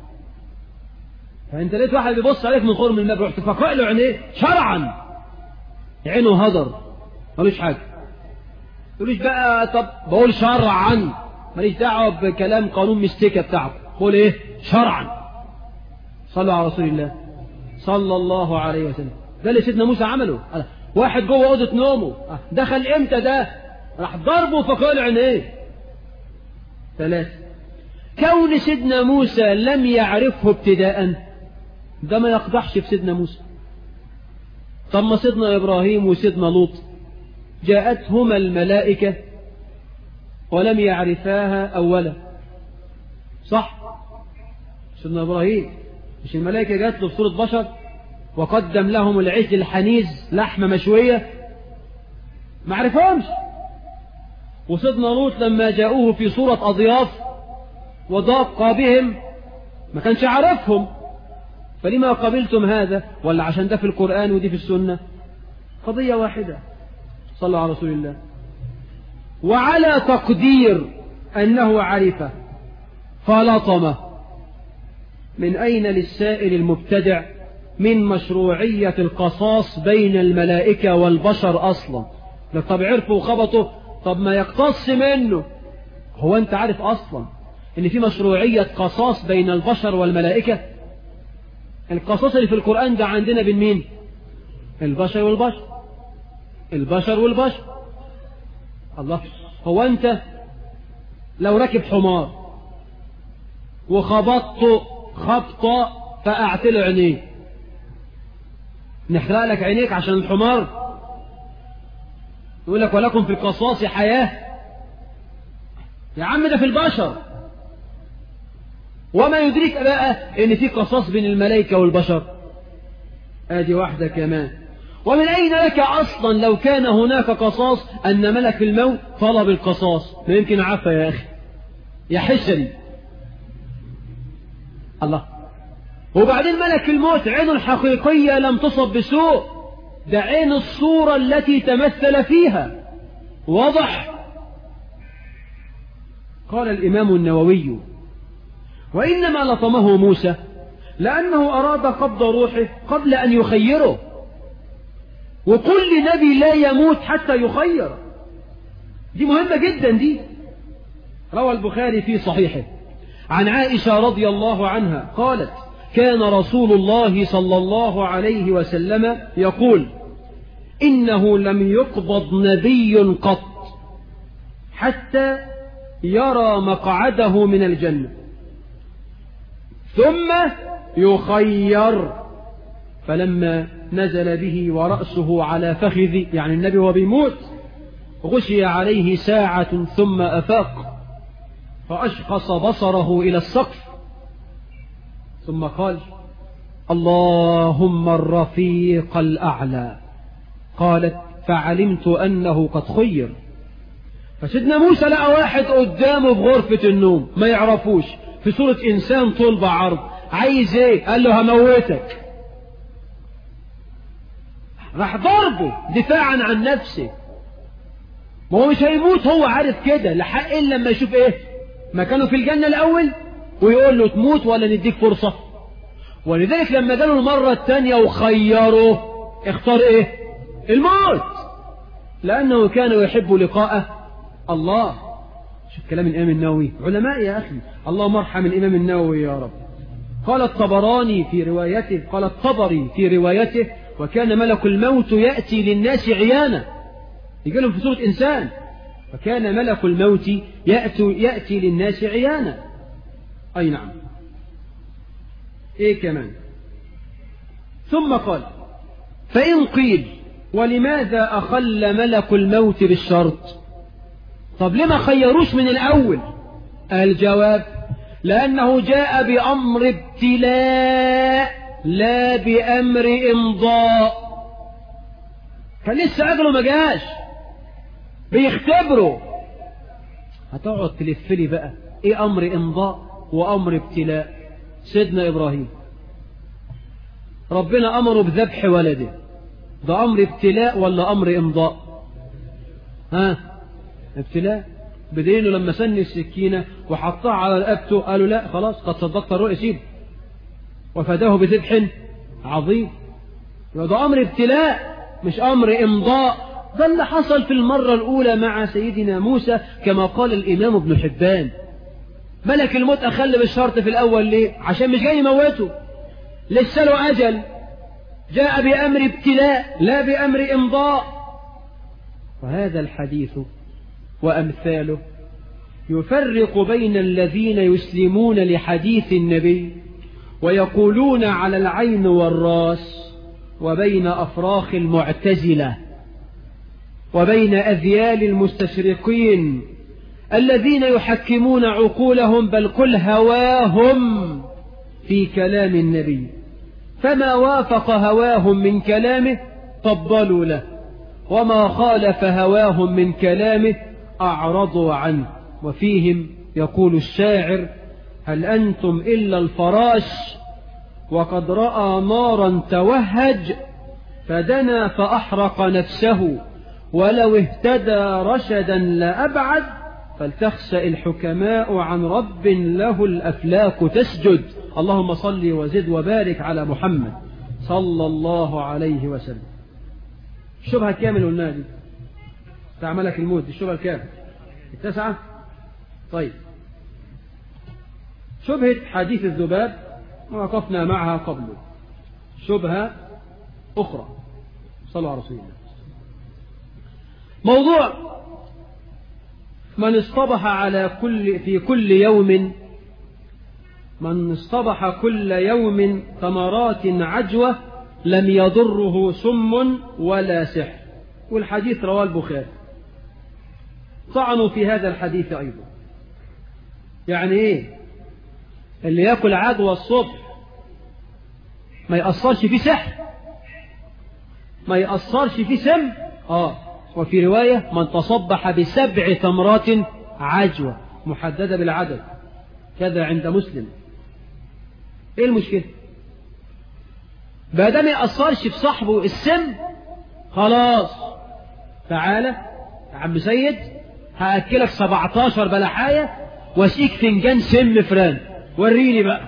فأنت لقيت واحد بيبص عليك من خرم الماء رحت فقع له عينيه شرعا عينه هدر ملوش حاجة تقوليش بقى طب بقول شرعا ماليش دعوة بكلام قانون مستيكة بتاعه قول ايه شرعا صلوا على رسول الله صلى الله عليه وسلم ده اللي سيدنا موسى عمله واحد جوه اوضه نومه دخل امتى ده راح ضربه فقال عينيه ثلاثة كون سيدنا موسى لم يعرفه ابتداء ده ما يقدحش في سيدنا موسى طب ما سيدنا إبراهيم وسيدنا لوط جاءتهما الملائكة ولم يعرفاها أولا صح سيدنا إبراهيم مش الملائكة جات له بصورة بشر وقدم لهم العجل الحنيز لحمة مشوية ما عرفهمش وسيدنا لوط لما جاءوه في صورة أضياف وضاق بهم ما كانش عارفهم فلما قبلتم هذا ولا عشان ده في القرآن ودي في السنة قضية واحدة صلى على رسول الله وعلى تقدير أنه عرفه فلطمه من أين للسائل المبتدع من مشروعية القصاص بين الملائكة والبشر أصلا طب عرفوا وخبطوا طب ما يقتص منه هو أنت عارف أصلا إن في مشروعية قصاص بين البشر والملائكة القصاص اللي في القرآن ده عندنا بين مين البشر والبشر البشر والبشر الله هو أنت لو ركب حمار وخبطته خبطة فأعتل عينيه نحرق لك عينيك عشان الحمار يقول لك ولكم في القصاص حياة يا عم ده في البشر وما يدريك بقى ان في قصاص بين الملائكة والبشر ادي واحدة كمان ومن اين لك اصلا لو كان هناك قصاص ان ملك الموت طلب القصاص ما يمكن عفا يا اخي يا حشري الله وبعدين ملك الموت عينه الحقيقية لم تصب بسوء ده عين الصورة التي تمثل فيها واضح قال الإمام النووي وإنما لطمه موسى لأنه أراد قبض روحه قبل أن يخيره وكل نبي لا يموت حتى يخير دي مهمة جدا دي روى البخاري في صحيحه عن عائشة رضي الله عنها قالت كان رسول الله صلى الله عليه وسلم يقول إنه لم يقبض نبي قط حتى يرى مقعده من الجنة ثم يخير فلما نزل به ورأسه على فخذ يعني النبي وهو بيموت غشي عليه ساعة ثم أفاق فأشخص بصره إلى السقف ثم قال اللهم الرفيق الأعلى قالت فعلمت أنه قد خير فسيدنا موسى لقى واحد قدامه في غرفة النوم ما يعرفوش في صورة إنسان طول بعرض عايز ايه قال له هموتك راح ضربه دفاعا عن نفسه ما هو مش هيموت هو عارف كده لحق إلا لما يشوف ايه مكانه في الجنة الأول ويقول له تموت ولا نديك فرصة ولذلك لما جاله المرة الثانية وخيره اختار ايه الموت لأنه كان يحب لقاء الله شوف كلام الإمام النووي علماء يا أخي اللهم ارحم الإمام النووي يا رب قال الطبراني في روايته قال الطبري في روايته وكان ملك الموت يأتي للناس عيانا يجي لهم في صورة إنسان وكان ملك الموت يأتي, يأتي للناس عيانا أي نعم إيه كمان ثم قال فإن قيل ولماذا أخل ملك الموت بالشرط طب لما خيروش من الأول الجواب لأنه جاء بأمر ابتلاء لا بأمر إمضاء كان لسه أجله ما جاش بيختبروا هتقعد تلف لي بقى ايه امر امضاء وامر ابتلاء سيدنا ابراهيم ربنا امره بذبح ولده ده امر ابتلاء ولا امر امضاء ها ابتلاء بدينه لما سن السكينة وحطها على رقبته قالوا لا خلاص قد صدقت الرؤيا سيب وفداه بذبح عظيم ده امر ابتلاء مش امر امضاء ده اللي حصل في المرة الأولى مع سيدنا موسى كما قال الإمام ابن حبان ملك الموت أخل بالشرط في الأول ليه عشان مش جاي يموته لسه له أجل جاء بأمر ابتلاء لا بأمر إمضاء وهذا الحديث وأمثاله يفرق بين الذين يسلمون لحديث النبي ويقولون على العين والراس وبين أفراخ المعتزلة وبين أذيال المستشرقين الذين يحكمون عقولهم بل كل هواهم في كلام النبي فما وافق هواهم من كلامه فضلوا له وما خالف هواهم من كلامه أعرضوا عنه وفيهم يقول الشاعر هل أنتم إلا الفراش وقد رأى نارا توهج فدنا فأحرق نفسه ولو اهتدى رشدا لأبعد فلتخسأ الحكماء عن رب له الأفلاك تسجد اللهم صل وزد وبارك على محمد صلى الله عليه وسلم الشبهة كامل قلنا دي تعملك الموت الشبهة الكامل التسعة طيب شبهة حديث الذباب وقفنا معها قبله شبهة أخرى صلى على رسول الله موضوع من اصطبح على كل في كل يوم من اصطبح كل يوم ثمرات عجوة لم يضره سم ولا سحر والحديث رواه البخاري طعنوا في هذا الحديث أيضا يعني ايه اللي ياكل عجوة الصبح ما يأثرش فيه سحر ما يأثرش فيه سم اه وفي رواية من تصبح بسبع تمرات عجوة محددة بالعدد كذا عند مسلم ايه المشكلة بعد ما يأثرش في صاحبه السم خلاص تعالى يا عم سيد هأكلك 17 بلحاية واسيك فنجان سم فران وريني بقى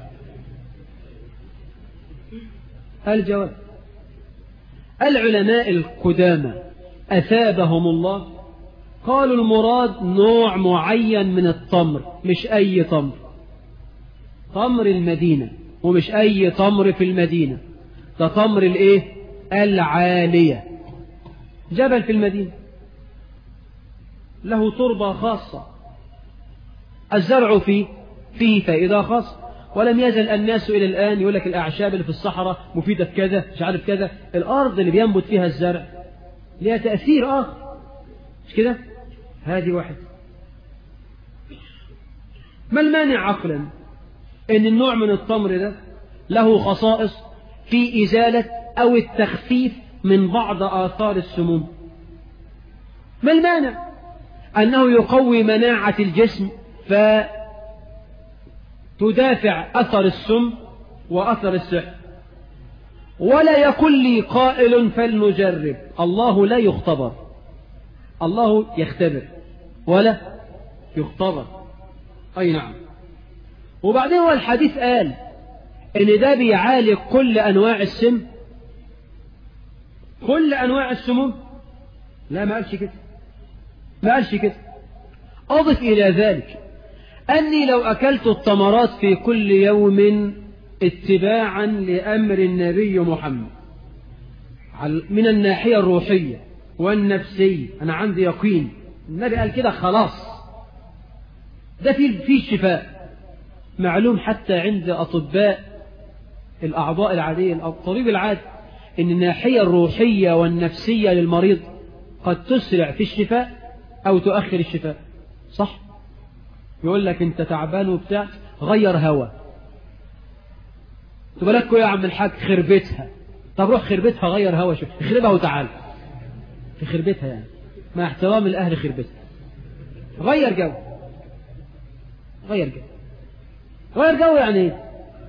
الجواب العلماء القدامى أثابهم الله قالوا المراد نوع معين من التمر مش أي تمر تمر المدينة ومش أي تمر في المدينة ده تمر الإيه العالية جبل في المدينة له تربة خاصة الزرع فيه فيه فائدة خاصة ولم يزل الناس إلى الآن يقول لك الأعشاب اللي في الصحراء مفيدة في كذا مش عارف كذا الأرض اللي بينبت فيها الزرع لها تأثير آخر مش كده هذه واحد ما المانع عقلا ان النوع من التمر ده له خصائص في إزالة أو التخفيف من بعض آثار السموم ما المانع أنه يقوي مناعة الجسم فتدافع أثر السم وأثر السحر ولا يكن لي قائل فلنجرب الله لا يختبر الله يختبر ولا يختبر أي نعم وبعدين هو الحديث قال إن ده بيعالج كل أنواع السم كل أنواع السموم لا ما قالش كده ما قالش كده أضف إلى ذلك أني لو أكلت التمرات في كل يوم اتباعا لأمر النبي محمد من الناحية الروحية والنفسية أنا عندي يقين النبي قال كده خلاص ده في في الشفاء معلوم حتى عند أطباء الأعضاء العادية الطبيب العادي إن الناحية الروحية والنفسية للمريض قد تسرع في الشفاء أو تؤخر الشفاء صح يقول لك أنت تعبان وبتاع غير هوا تقول يا عم الحاج خربتها طب روح خربتها غير هوا شوف اخربها وتعال في خربتها يعني مع احترام الأهل خربتها غير جو غير جو غير جو يعني ايه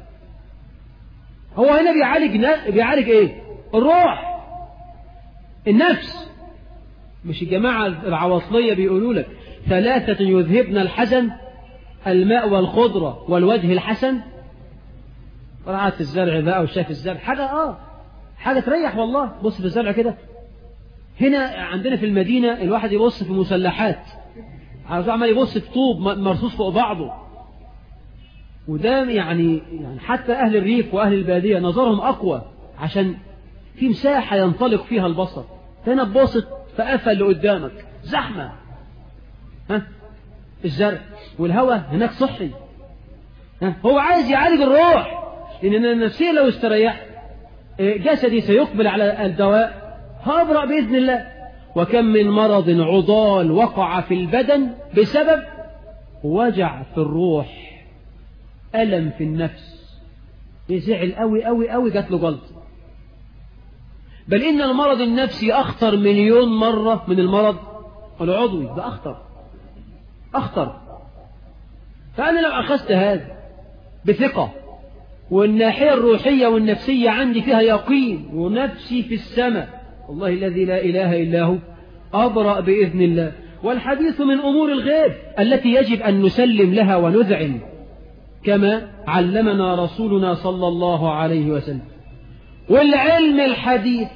هو هنا بيعالج نا... بيعالج ايه الروح النفس مش الجماعة العواصلية بيقولوا لك ثلاثة يذهبن الحزن الماء والخضرة والوجه الحسن رعاة الزرع بقى وشاف الزرع حاجة اه حاجة تريح والله بص في الزرع كده هنا عندنا في المدينة الواحد يبص في مسلحات عمال يبص في طوب مرصوص فوق بعضه وده يعني, يعني حتى أهل الريف وأهل البادية نظرهم أقوى عشان في مساحة ينطلق فيها البصر هنا تبصت فقفل اللي قدامك زحمة ها الزرع والهواء هناك صحي ها هو عايز يعالج الروح لأن النفسية لو استريحت جسدي سيقبل على الدواء هأبرأ بإذن الله وكم من مرض عضال وقع في البدن بسبب وجع في الروح ألم في النفس يزعل قوي قوي قوي جات له جلطة بل إن المرض النفسي أخطر مليون مرة من المرض العضوي ده أخطر أخطر فأنا لو أخذت هذا بثقة والناحية الروحية والنفسية عندي فيها يقين ونفسي في السماء والله الذي لا إله إلا هو أبرأ بإذن الله والحديث من أمور الغيب التي يجب أن نسلم لها ونذعن كما علمنا رسولنا صلى الله عليه وسلم والعلم الحديث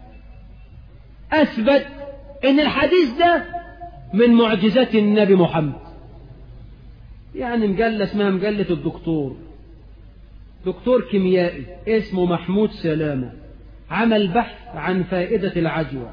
أثبت أن الحديث ده من معجزات النبي محمد يعني مجلة اسمها مجلة الدكتور دكتور كيميائي اسمه محمود سلامة عمل بحث عن فائدة العجوة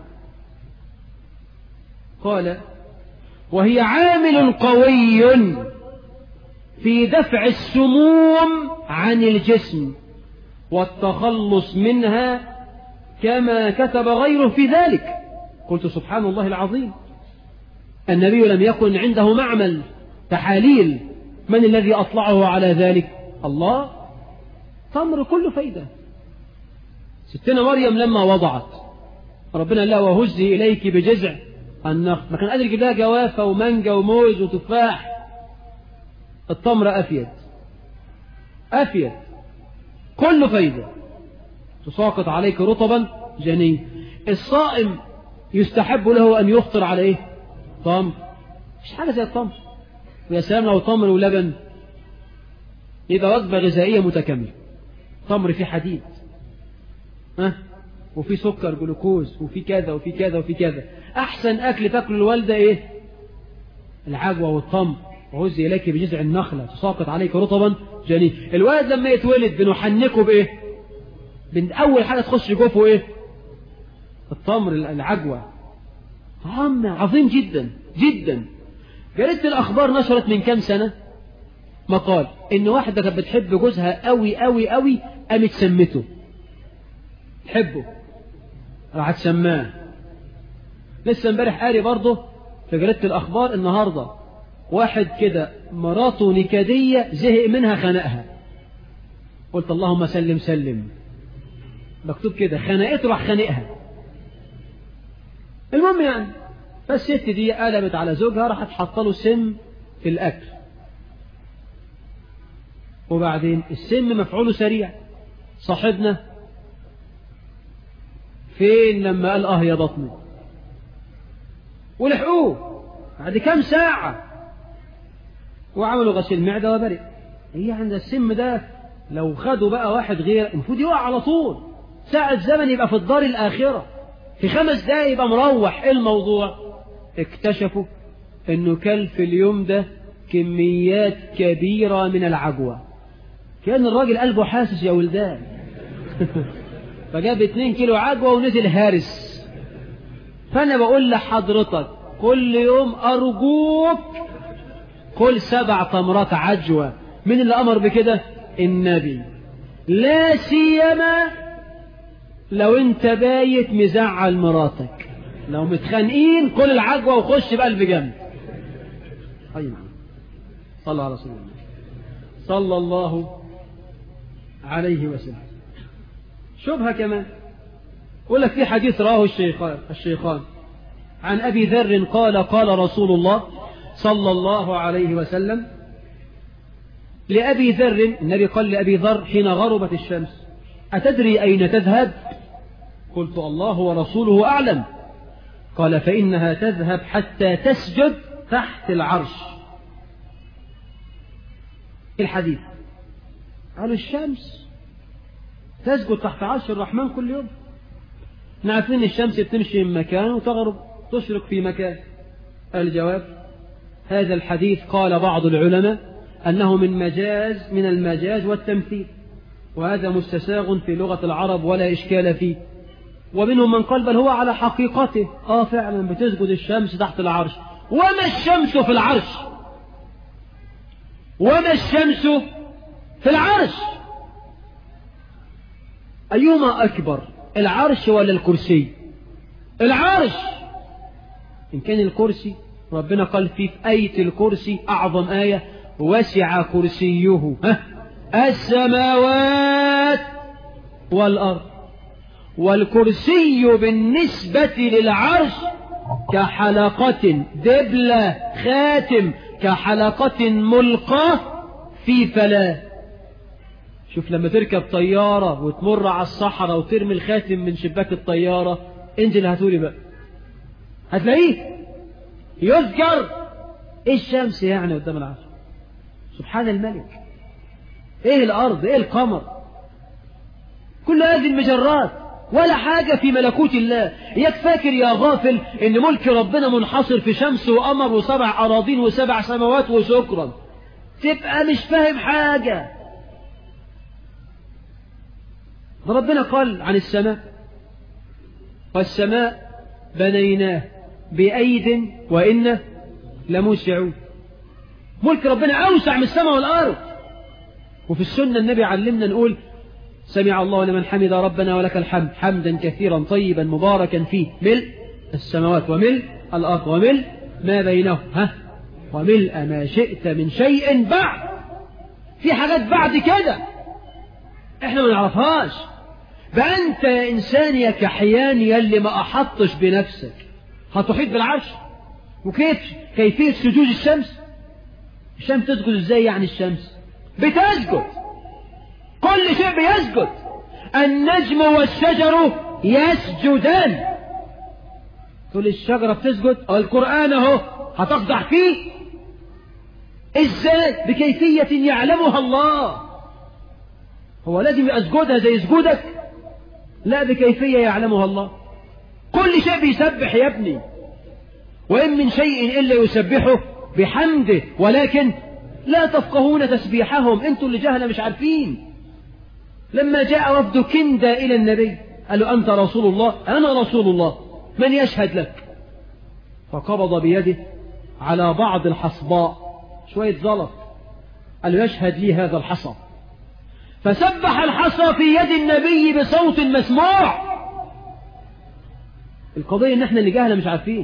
قال وهي عامل قوي في دفع السموم عن الجسم والتخلص منها كما كتب غيره في ذلك قلت سبحان الله العظيم النبي لم يكن عنده معمل تحاليل من الذي أطلعه على ذلك الله تمر كله فايدة ستنا مريم لما وضعت ربنا قال لها وهزي إليك بجذع النخل ما كان قادر يجيب لها جوافة ومانجا وموز وتفاح التمر أفيد أفيد كله فايدة تساقط عليك رطبا جنين الصائم يستحب له أن يفطر على إيه تمر مش حاجة زي التمر ويا سلام لو تمر ولبن يبقى وجبة غذائية متكاملة تمر فيه حديد ها وفي سكر جلوكوز وفي كذا وفي كذا وفي كذا أحسن أكل تاكله الوالدة إيه العجوة والتمر وعز إليك بجذع النخلة تساقط عليك رطبا جنين الولد لما يتولد بنحنكه بإيه بن أول حاجة تخش جوفه إيه التمر العجوة طعام عظيم جدا جدا جريدة الأخبار نشرت من كام سنة مقال إن واحدة كانت بتحب جوزها قوي قوي قوي قامت سمته تحبه راحت سماه لسه امبارح قاري برضه في جريدة الأخبار النهاردة واحد كده مراته نكدية زهق منها خنقها قلت اللهم سلم سلم مكتوب كده خنقته راح خانقها المهم يعني فالست دي قلبت على زوجها راحت حاطه له سم في الأكل وبعدين السم مفعوله سريع صاحبنا فين لما قال اه يا بطني ولحقوه بعد كام ساعة وعملوا غسيل معدة وبرئ هي عند السم ده لو خدوا بقى واحد غير المفروض يقع على طول ساعة زمن يبقى في الدار الآخرة في خمس دقايق يبقى مروح ايه الموضوع اكتشفوا انه كل في اليوم ده كميات كبيرة من العجوة كان الراجل قلبه حاسس يا ولدان فجاب اتنين كيلو عجوة ونزل هارس فانا بقول لحضرتك كل يوم ارجوك كل سبع تمرات عجوة من اللي امر بكده النبي لا سيما لو انت بايت مزعل مراتك لو متخانقين كل العجوة وخش بقلب جنب اي نعم صلى على رسول الله صلى الله عليه وسلم شبهة كمان يقول لك في حديث رواه الشيخان الشيخان عن أبي ذر قال قال رسول الله صلى الله عليه وسلم لأبي ذر النبي قال لأبي ذر حين غربت الشمس أتدري أين تذهب قلت الله ورسوله أعلم قال فإنها تذهب حتى تسجد تحت العرش الحديث قالوا الشمس تسجد تحت عرش الرحمن كل يوم نعرفين الشمس بتمشي من مكان وتغرب تشرق في مكان الجواب هذا الحديث قال بعض العلماء أنه من مجاز من المجاز والتمثيل وهذا مستساغ في لغة العرب ولا إشكال فيه ومنهم من قال بل هو على حقيقته آه فعلا بتسجد الشمس تحت العرش وما الشمس في العرش وما الشمس في العرش أيهما أكبر العرش ولا الكرسي العرش إن كان الكرسي ربنا قال فيه في آية الكرسي أعظم آية وسع كرسيه ها السماوات والأرض والكرسي بالنسبة للعرش كحلقة دبلة خاتم كحلقة ملقاة في فلاة شوف لما تركب طيارة وتمر على الصحراء وترمي الخاتم من شباك الطيارة انزل هاتولي بقى هتلاقيه يذكر ايه الشمس يعني قدام العرش سبحان الملك ايه الارض ايه القمر كل هذه المجرات ولا حاجة في ملكوت الله ياك فاكر يا غافل ان ملك ربنا منحصر في شمس وقمر وسبع اراضين وسبع سماوات وشكرا تبقى مش فاهم حاجة ده ربنا قال عن السماء والسماء بنيناه بأيد وإن لموسعون ملك ربنا أوسع من السماء والأرض وفي السنة النبي علمنا نقول سمع الله لمن حمد ربنا ولك الحمد حمدا كثيرا طيبا مباركا فيه ملء السماوات وملء الأرض وملء ما بينه ها وملء ما شئت من شيء بعد في حاجات بعد كده احنا ما نعرفهاش بقى انت يا انسان يا كحيان يا اللي ما احطش بنفسك هتحيط بالعرش وكيف كيفية سجود الشمس الشمس تسجد ازاي يعني الشمس بتسجد كل شيء بيسجد النجم والشجر يسجدان تقول الشجرة بتسجد القرآن اهو هتفضح فيه ازاي بكيفية يعلمها الله هو لازم أسجدها زي سجودك لا بكيفية يعلمها الله كل شيء بيسبح يا ابني وإن من شيء إلا يسبحه بحمده ولكن لا تفقهون تسبيحهم انتوا اللي جهله مش عارفين لما جاء وفد كندا إلى النبي قالوا أنت رسول الله أنا رسول الله من يشهد لك فقبض بيده على بعض الحصباء شوية زلط قال له يشهد لي هذا الحصى فسبح الحصى في يد النبي بصوت مسموع القضية ان احنا اللي جهلة مش عارفين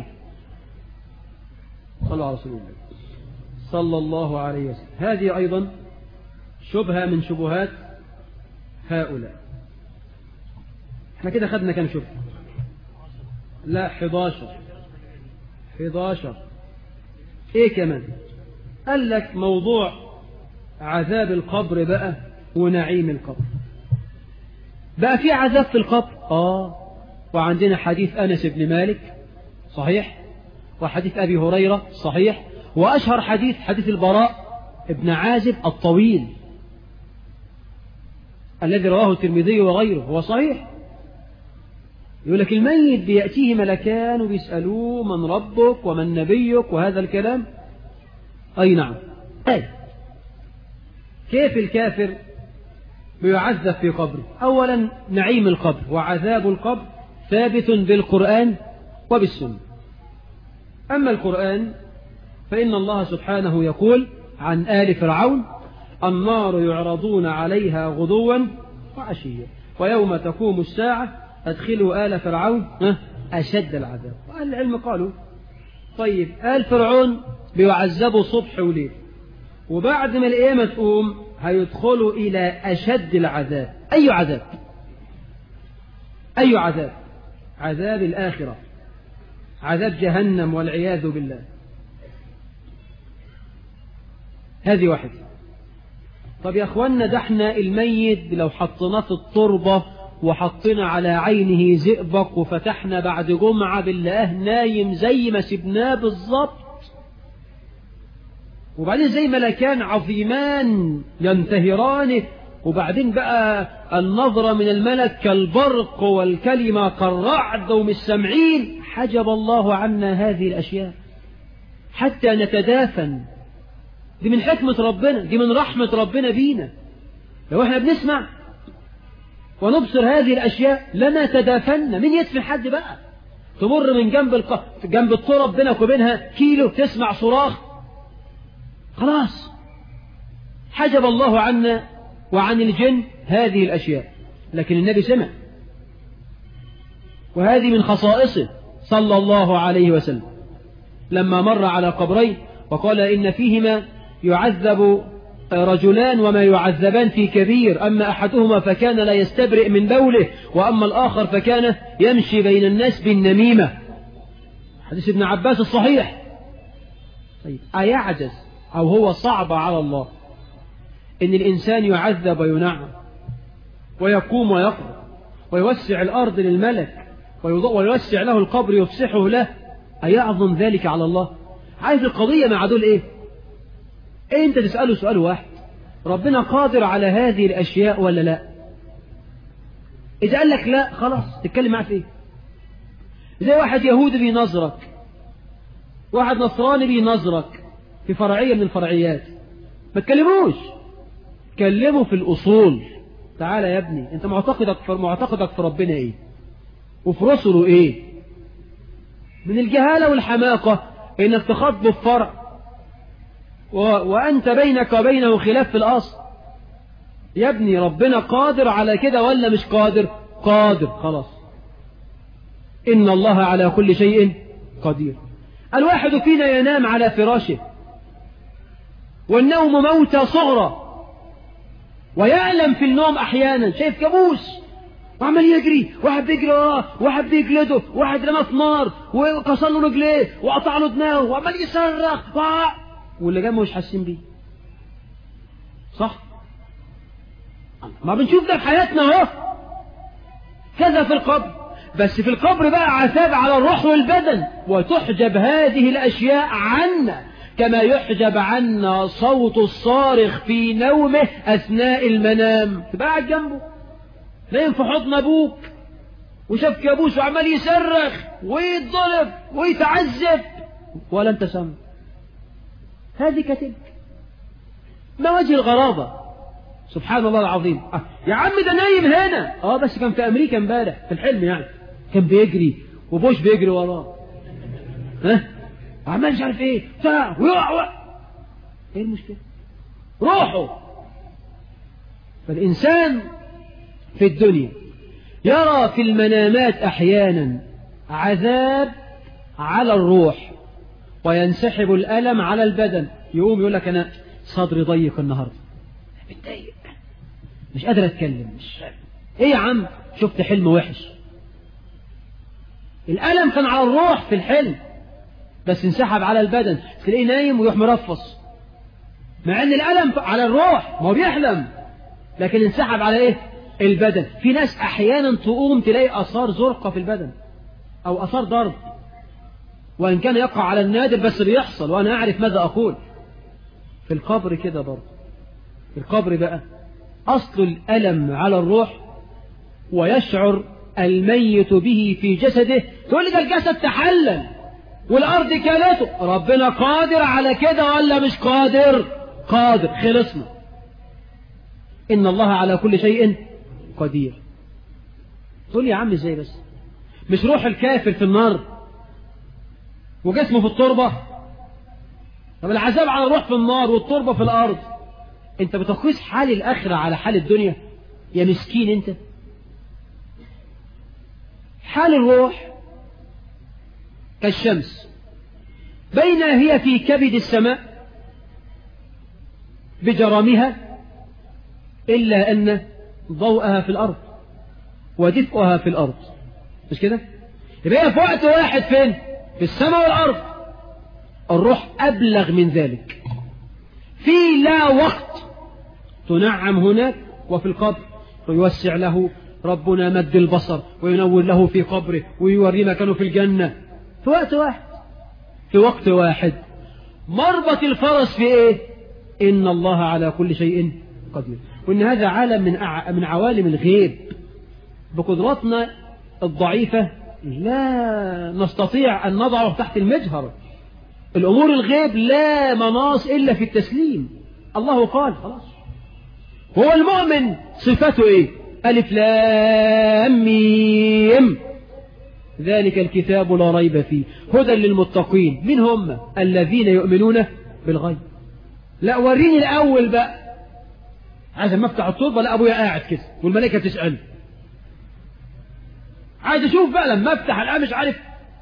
صلوا على رسول الله صلى الله عليه وسلم هذه أيضا شبهة من شبهات هؤلاء احنا كده خدنا كم شبهة لا 11 11 ايه كمان قال لك موضوع عذاب القبر بقى ونعيم القبر بقى في عذاب في القبر اه وعندنا حديث أنس بن مالك صحيح وحديث أبي هريرة صحيح وأشهر حديث حديث البراء ابن عازب الطويل الذي رواه الترمذي وغيره هو صحيح يقول لك الميت بيأتيه ملكان وبيسألوه من ربك ومن نبيك وهذا الكلام أي نعم أي كيف الكافر بيعذب في قبره أولا نعيم القبر وعذاب القبر ثابت بالقرآن وبالسنة أما القرآن فإن الله سبحانه يقول عن آل فرعون النار يعرضون عليها غدوا وعشيا ويوم تقوم الساعة أدخلوا آل فرعون أشد العذاب وأهل العلم قالوا طيب آل فرعون بيعذبوا صبح وليل وبعد ما القيامة تقوم هيدخلوا إلى أشد العذاب أي عذاب أي عذاب عذاب الآخرة عذاب جهنم والعياذ بالله هذه واحدة طب يا أخوانا ده احنا الميت لو حطيناه في التربة وحطينا على عينه زئبق وفتحنا بعد جمعة بالله نايم زي ما سبناه بالظبط وبعدين زي ملكان عظيمان ينتهرانه وبعدين بقى النظرة من الملك كالبرق والكلمة كالرعد ومش سامعين حجب الله عنا هذه الأشياء حتى نتدافن دي من حكمة ربنا دي من رحمة ربنا بينا لو احنا بنسمع ونبصر هذه الأشياء لما تدافنا مين يدفن حد بقى تمر من جنب الق... جنب التراب بينك وبينها كيلو تسمع صراخ خلاص حجب الله عنا وعن الجن هذه الأشياء لكن النبي سمع وهذه من خصائصه صلى الله عليه وسلم لما مر على قبرين وقال إن فيهما يعذب رجلان وما يعذبان في كبير أما أحدهما فكان لا يستبرئ من بوله وأما الآخر فكان يمشي بين الناس بالنميمة حديث ابن عباس الصحيح طيب أيعجز أو هو صعب على الله إن الإنسان يعذب وينعم ويقوم ويقرأ ويوسع الأرض للملك ويوسع له القبر يفسحه له أيعظم ذلك على الله عارف القضية مع دول إيه انت تسأله سؤال واحد ربنا قادر على هذه الأشياء ولا لا إذا قال لك لا خلاص تتكلم معاه في إيه زي واحد يهودي بينظرك واحد نصراني بينظرك في فرعية من الفرعيات ما تكلموش كلمه في الأصول تعالى يا ابني انت معتقدك في معتقدك في ربنا ايه وفي رسله ايه من الجهالة والحماقة انك تخاطبه في فرع و... وأنت بينك وبينه خلاف في الأصل يا ابني ربنا قادر على كده ولا مش قادر قادر خلاص إن الله على كل شيء قدير الواحد فينا ينام على فراشه والنوم موتى صغرى ويعلم في النوم أحيانا شايف كابوس وعمال يجري واحد بيجري وراه واحد بيجلده واحد رمى في نار وكسر له رجليه وقطع له دماغه وعمال يصرخ واللي جنبه مش حاسين بيه صح ما بنشوف ده في حياتنا اهو كذا في القبر بس في القبر بقى عذاب على الروح والبدن وتحجب هذه الأشياء عنا كما يحجب عنا صوت الصارخ في نومه أثناء المنام تبقى قاعد جنبه نايم في حضن أبوك وشاف كابوس وعمال يصرخ ويتضرب ويتعذب ولا انت سامع هذه كتلك ما وجه الغرابة سبحان الله العظيم آه. يا عم ده نايم هنا اه بس كان في امريكا امبارح في الحلم يعني كان بيجري وبوش بيجري وراه ها عمال مش عارف ايه بتاع ويقع ويقع. ايه المشكله روحوا فالانسان في الدنيا يرى في المنامات احيانا عذاب على الروح وينسحب الالم على البدن يقوم يقول لك انا صدري ضيق النهارده متضايق مش قادر اتكلم مش ايه يا عم شفت حلم وحش الالم كان على الروح في الحلم بس انسحب على البدن تلاقيه نايم ويروح مرفص مع ان الالم على الروح ما هو بيحلم لكن انسحب على ايه البدن في ناس احيانا تقوم تلاقي اثار زرقة في البدن او اثار ضرب وان كان يقع على النادر بس بيحصل وانا اعرف ماذا اقول في القبر كده برضه في القبر بقى اصل الالم على الروح ويشعر الميت به في جسده تقول لي ده الجسد تحلل والارض كالته ربنا قادر على كده ولا مش قادر قادر خلصنا ان الله على كل شيء قدير تقول لي يا عم ازاي بس مش روح الكافر في النار وجسمه في التربة طب العذاب على الروح في النار والتربة في الارض انت بتقيس حال الاخرة على حال الدنيا يا مسكين انت حال الروح كالشمس بين هي في كبد السماء بجرامها إلا أن ضوءها في الأرض ودفئها في الأرض مش كده يبقى هي في وقت واحد فين في السماء والأرض الروح أبلغ من ذلك في لا وقت تنعم هناك وفي القبر ويوسع له ربنا مد البصر وينور له في قبره ويوريه مكانه في الجنة في وقت واحد في وقت واحد مربط الفرس في ايه ان الله على كل شيء قدير وان هذا عالم من أع... من عوالم الغيب بقدراتنا الضعيفة لا نستطيع أن نضعه تحت المجهر الأمور الغيب لا مناص إلا في التسليم الله قال خلاص هو المؤمن صفته إيه ألف لام ميم ذلك الكتاب لا ريب فيه هدى للمتقين من هم الذين يؤمنون بالغيب لا وريني الأول بقى عايز ما افتح التربة لا أبويا قاعد كده والملائكة تسأل عايز أشوف بقى لما افتح الآن مش عارف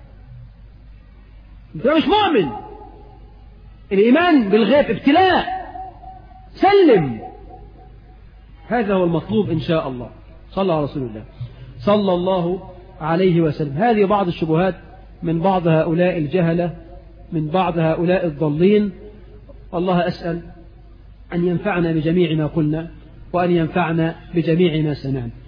انت مش مؤمن الإيمان بالغيب ابتلاء سلم هذا هو المطلوب إن شاء الله صلى على رسول الله صلى الله عليه وسلم هذه بعض الشبهات من بعض هؤلاء الجهلة من بعض هؤلاء الضالين والله أسأل أن ينفعنا بجميع ما قلنا وأن ينفعنا بجميع ما سمعنا